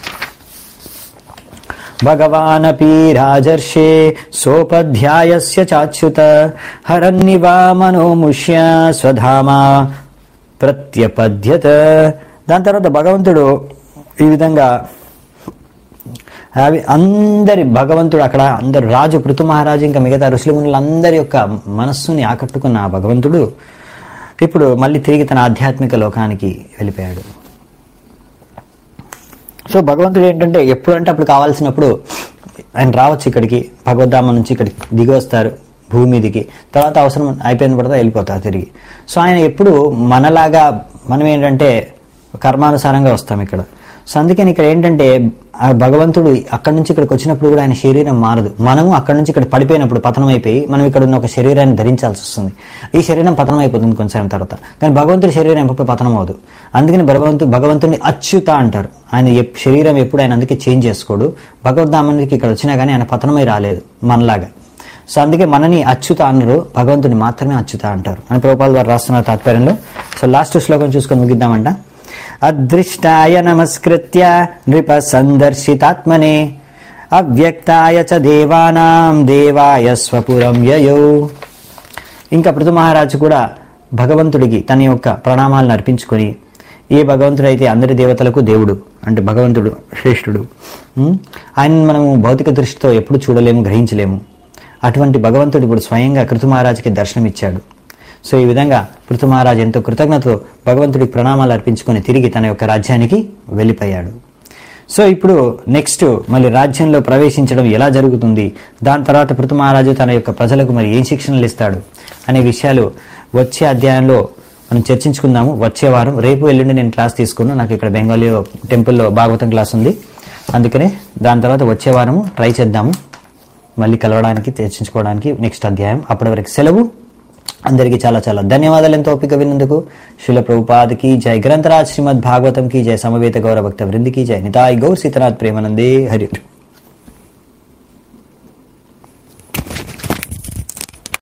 భగవానపి రాజర్షే సోపధ్యాయస్య చాచ్యుత హరన్నివా మనోముష్య స్వధామా ప్రత్యపద్యత దాని తర్వాత భగవంతుడు ఈ విధంగా అవి అందరి భగవంతుడు అక్కడ అందరు రాజు పృథు మహారాజు ఇంకా మిగతా ఋషులు మునులు అందరి యొక్క మనస్సుని ఆకట్టుకున్న ఆ భగవంతుడు ఇప్పుడు మళ్ళీ తిరిగి తన ఆధ్యాత్మిక లోకానికి వెళ్ళిపోయాడు సో భగవంతుడు ఏంటంటే ఎప్పుడంటే అప్పుడు కావాల్సినప్పుడు ఆయన రావచ్చు ఇక్కడికి భగవద్ధామ నుంచి ఇక్కడికి దిగి వస్తారు భూమి మీదికి తర్వాత అవసరం అయిపోయిన తర్వాత వెళ్ళిపోతారు తిరిగి సో ఆయన ఎప్పుడు మనలాగా మనం ఏంటంటే కర్మానుసారంగా వస్తాం ఇక్కడ సో అందుకని ఇక్కడ ఏంటంటే ఆ భగవంతుడు అక్కడి నుంచి ఇక్కడికి వచ్చినప్పుడు కూడా ఆయన శరీరం మారదు మనము అక్కడి నుంచి ఇక్కడ పడిపోయినప్పుడు పతనం అయిపోయి మనం ఇక్కడ ఉన్న ఒక శరీరాన్ని ధరించాల్సి వస్తుంది ఈ శరీరం పతనం అయిపోతుంది కొంచెం తర్వాత కానీ భగవంతుడి శరీరం ఎప్పుడు పతనం అవదు అందుకని భగవంతు భగవంతుడిని అచ్యుత అంటారు ఆయన ఎప్- శరీరం ఎప్పుడు ఆయన అందుకే చేంజ్ చేసుకోడు భగవద్ధామానికి ఇక్కడ వచ్చినా కానీ ఆయన పతనమై రాలేదు మనలాగా సో అందుకే మనని అచ్యుత అనరు భగవంతుని మాత్రమే అచ్యుత అంటారు అని ప్రభుపాల్ వారు రాస్తున్న తాత్పర్యంలో సో లాస్ట్ శ్లోకం చూసుకొని ముగిద్దామంట అదృష్టాయ నమస్కృత్య నృప సందర్శితాత్మనే అవ్యక్తాయ చ దేవానాం దేవాయ స్వపురం యయో ఇంకా పృథు మహారాజు కూడా భగవంతుడికి తన యొక్క ప్రణామాలను అర్పించుకొని ఏ భగవంతుడైతే అందరి దేవతలకు దేవుడు అంటే భగవంతుడు శ్రేష్ఠుడు ఉం? ఆయనను మనము భౌతిక దృష్టితో ఎప్పుడు చూడలేము గ్రహించలేము అటువంటి భగవంతుడు ఇప్పుడు స్వయంగా కృతు మహారాజుకి దర్శనం ఇచ్చాడు సో ఈ విధంగా పృథు మహారాజు ఎంతో కృతజ్ఞతతో భగవంతుడికి ప్రణామాలు అర్పించుకొని తిరిగి తన యొక్క రాజ్యానికి వెళ్ళిపోయాడు సో ఇప్పుడు నెక్స్ట్ మళ్ళీ రాజ్యంలో ప్రవేశించడం ఎలా జరుగుతుంది దాని తర్వాత పృథు మహారాజు తన యొక్క ప్రజలకు మరి ఏం శిక్షణలు ఇస్తాడు అనే విషయాలు వచ్చే అధ్యాయంలో మనం చర్చించుకుందాము వచ్చే వారం రేపు ఎల్లుండి నేను క్లాస్ తీసుకున్నాను నాకు ఇక్కడ బెంగాలీలో టెంపుల్లో భాగవతం క్లాస్ ఉంది అందుకనే దాని తర్వాత వచ్చే వారము ట్రై చేద్దాము మళ్ళీ కలవడానికి చర్చించుకోవడానికి నెక్స్ట్ అధ్యాయం అప్పటి వరకు సెలవు అందరికీ చాలా చాలా ధన్యవాదాలు ఎంతో ఓపిక విన్నందుకు శిల ప్రభుపాదకి జై గ్రంథరాజ్ శ్రీమద్ భాగవతం కి జై సమవేత గౌరవ భక్త వృందికి జై నితాయ్ గౌర్ సీతనాథ్ ప్రేమానందే హరి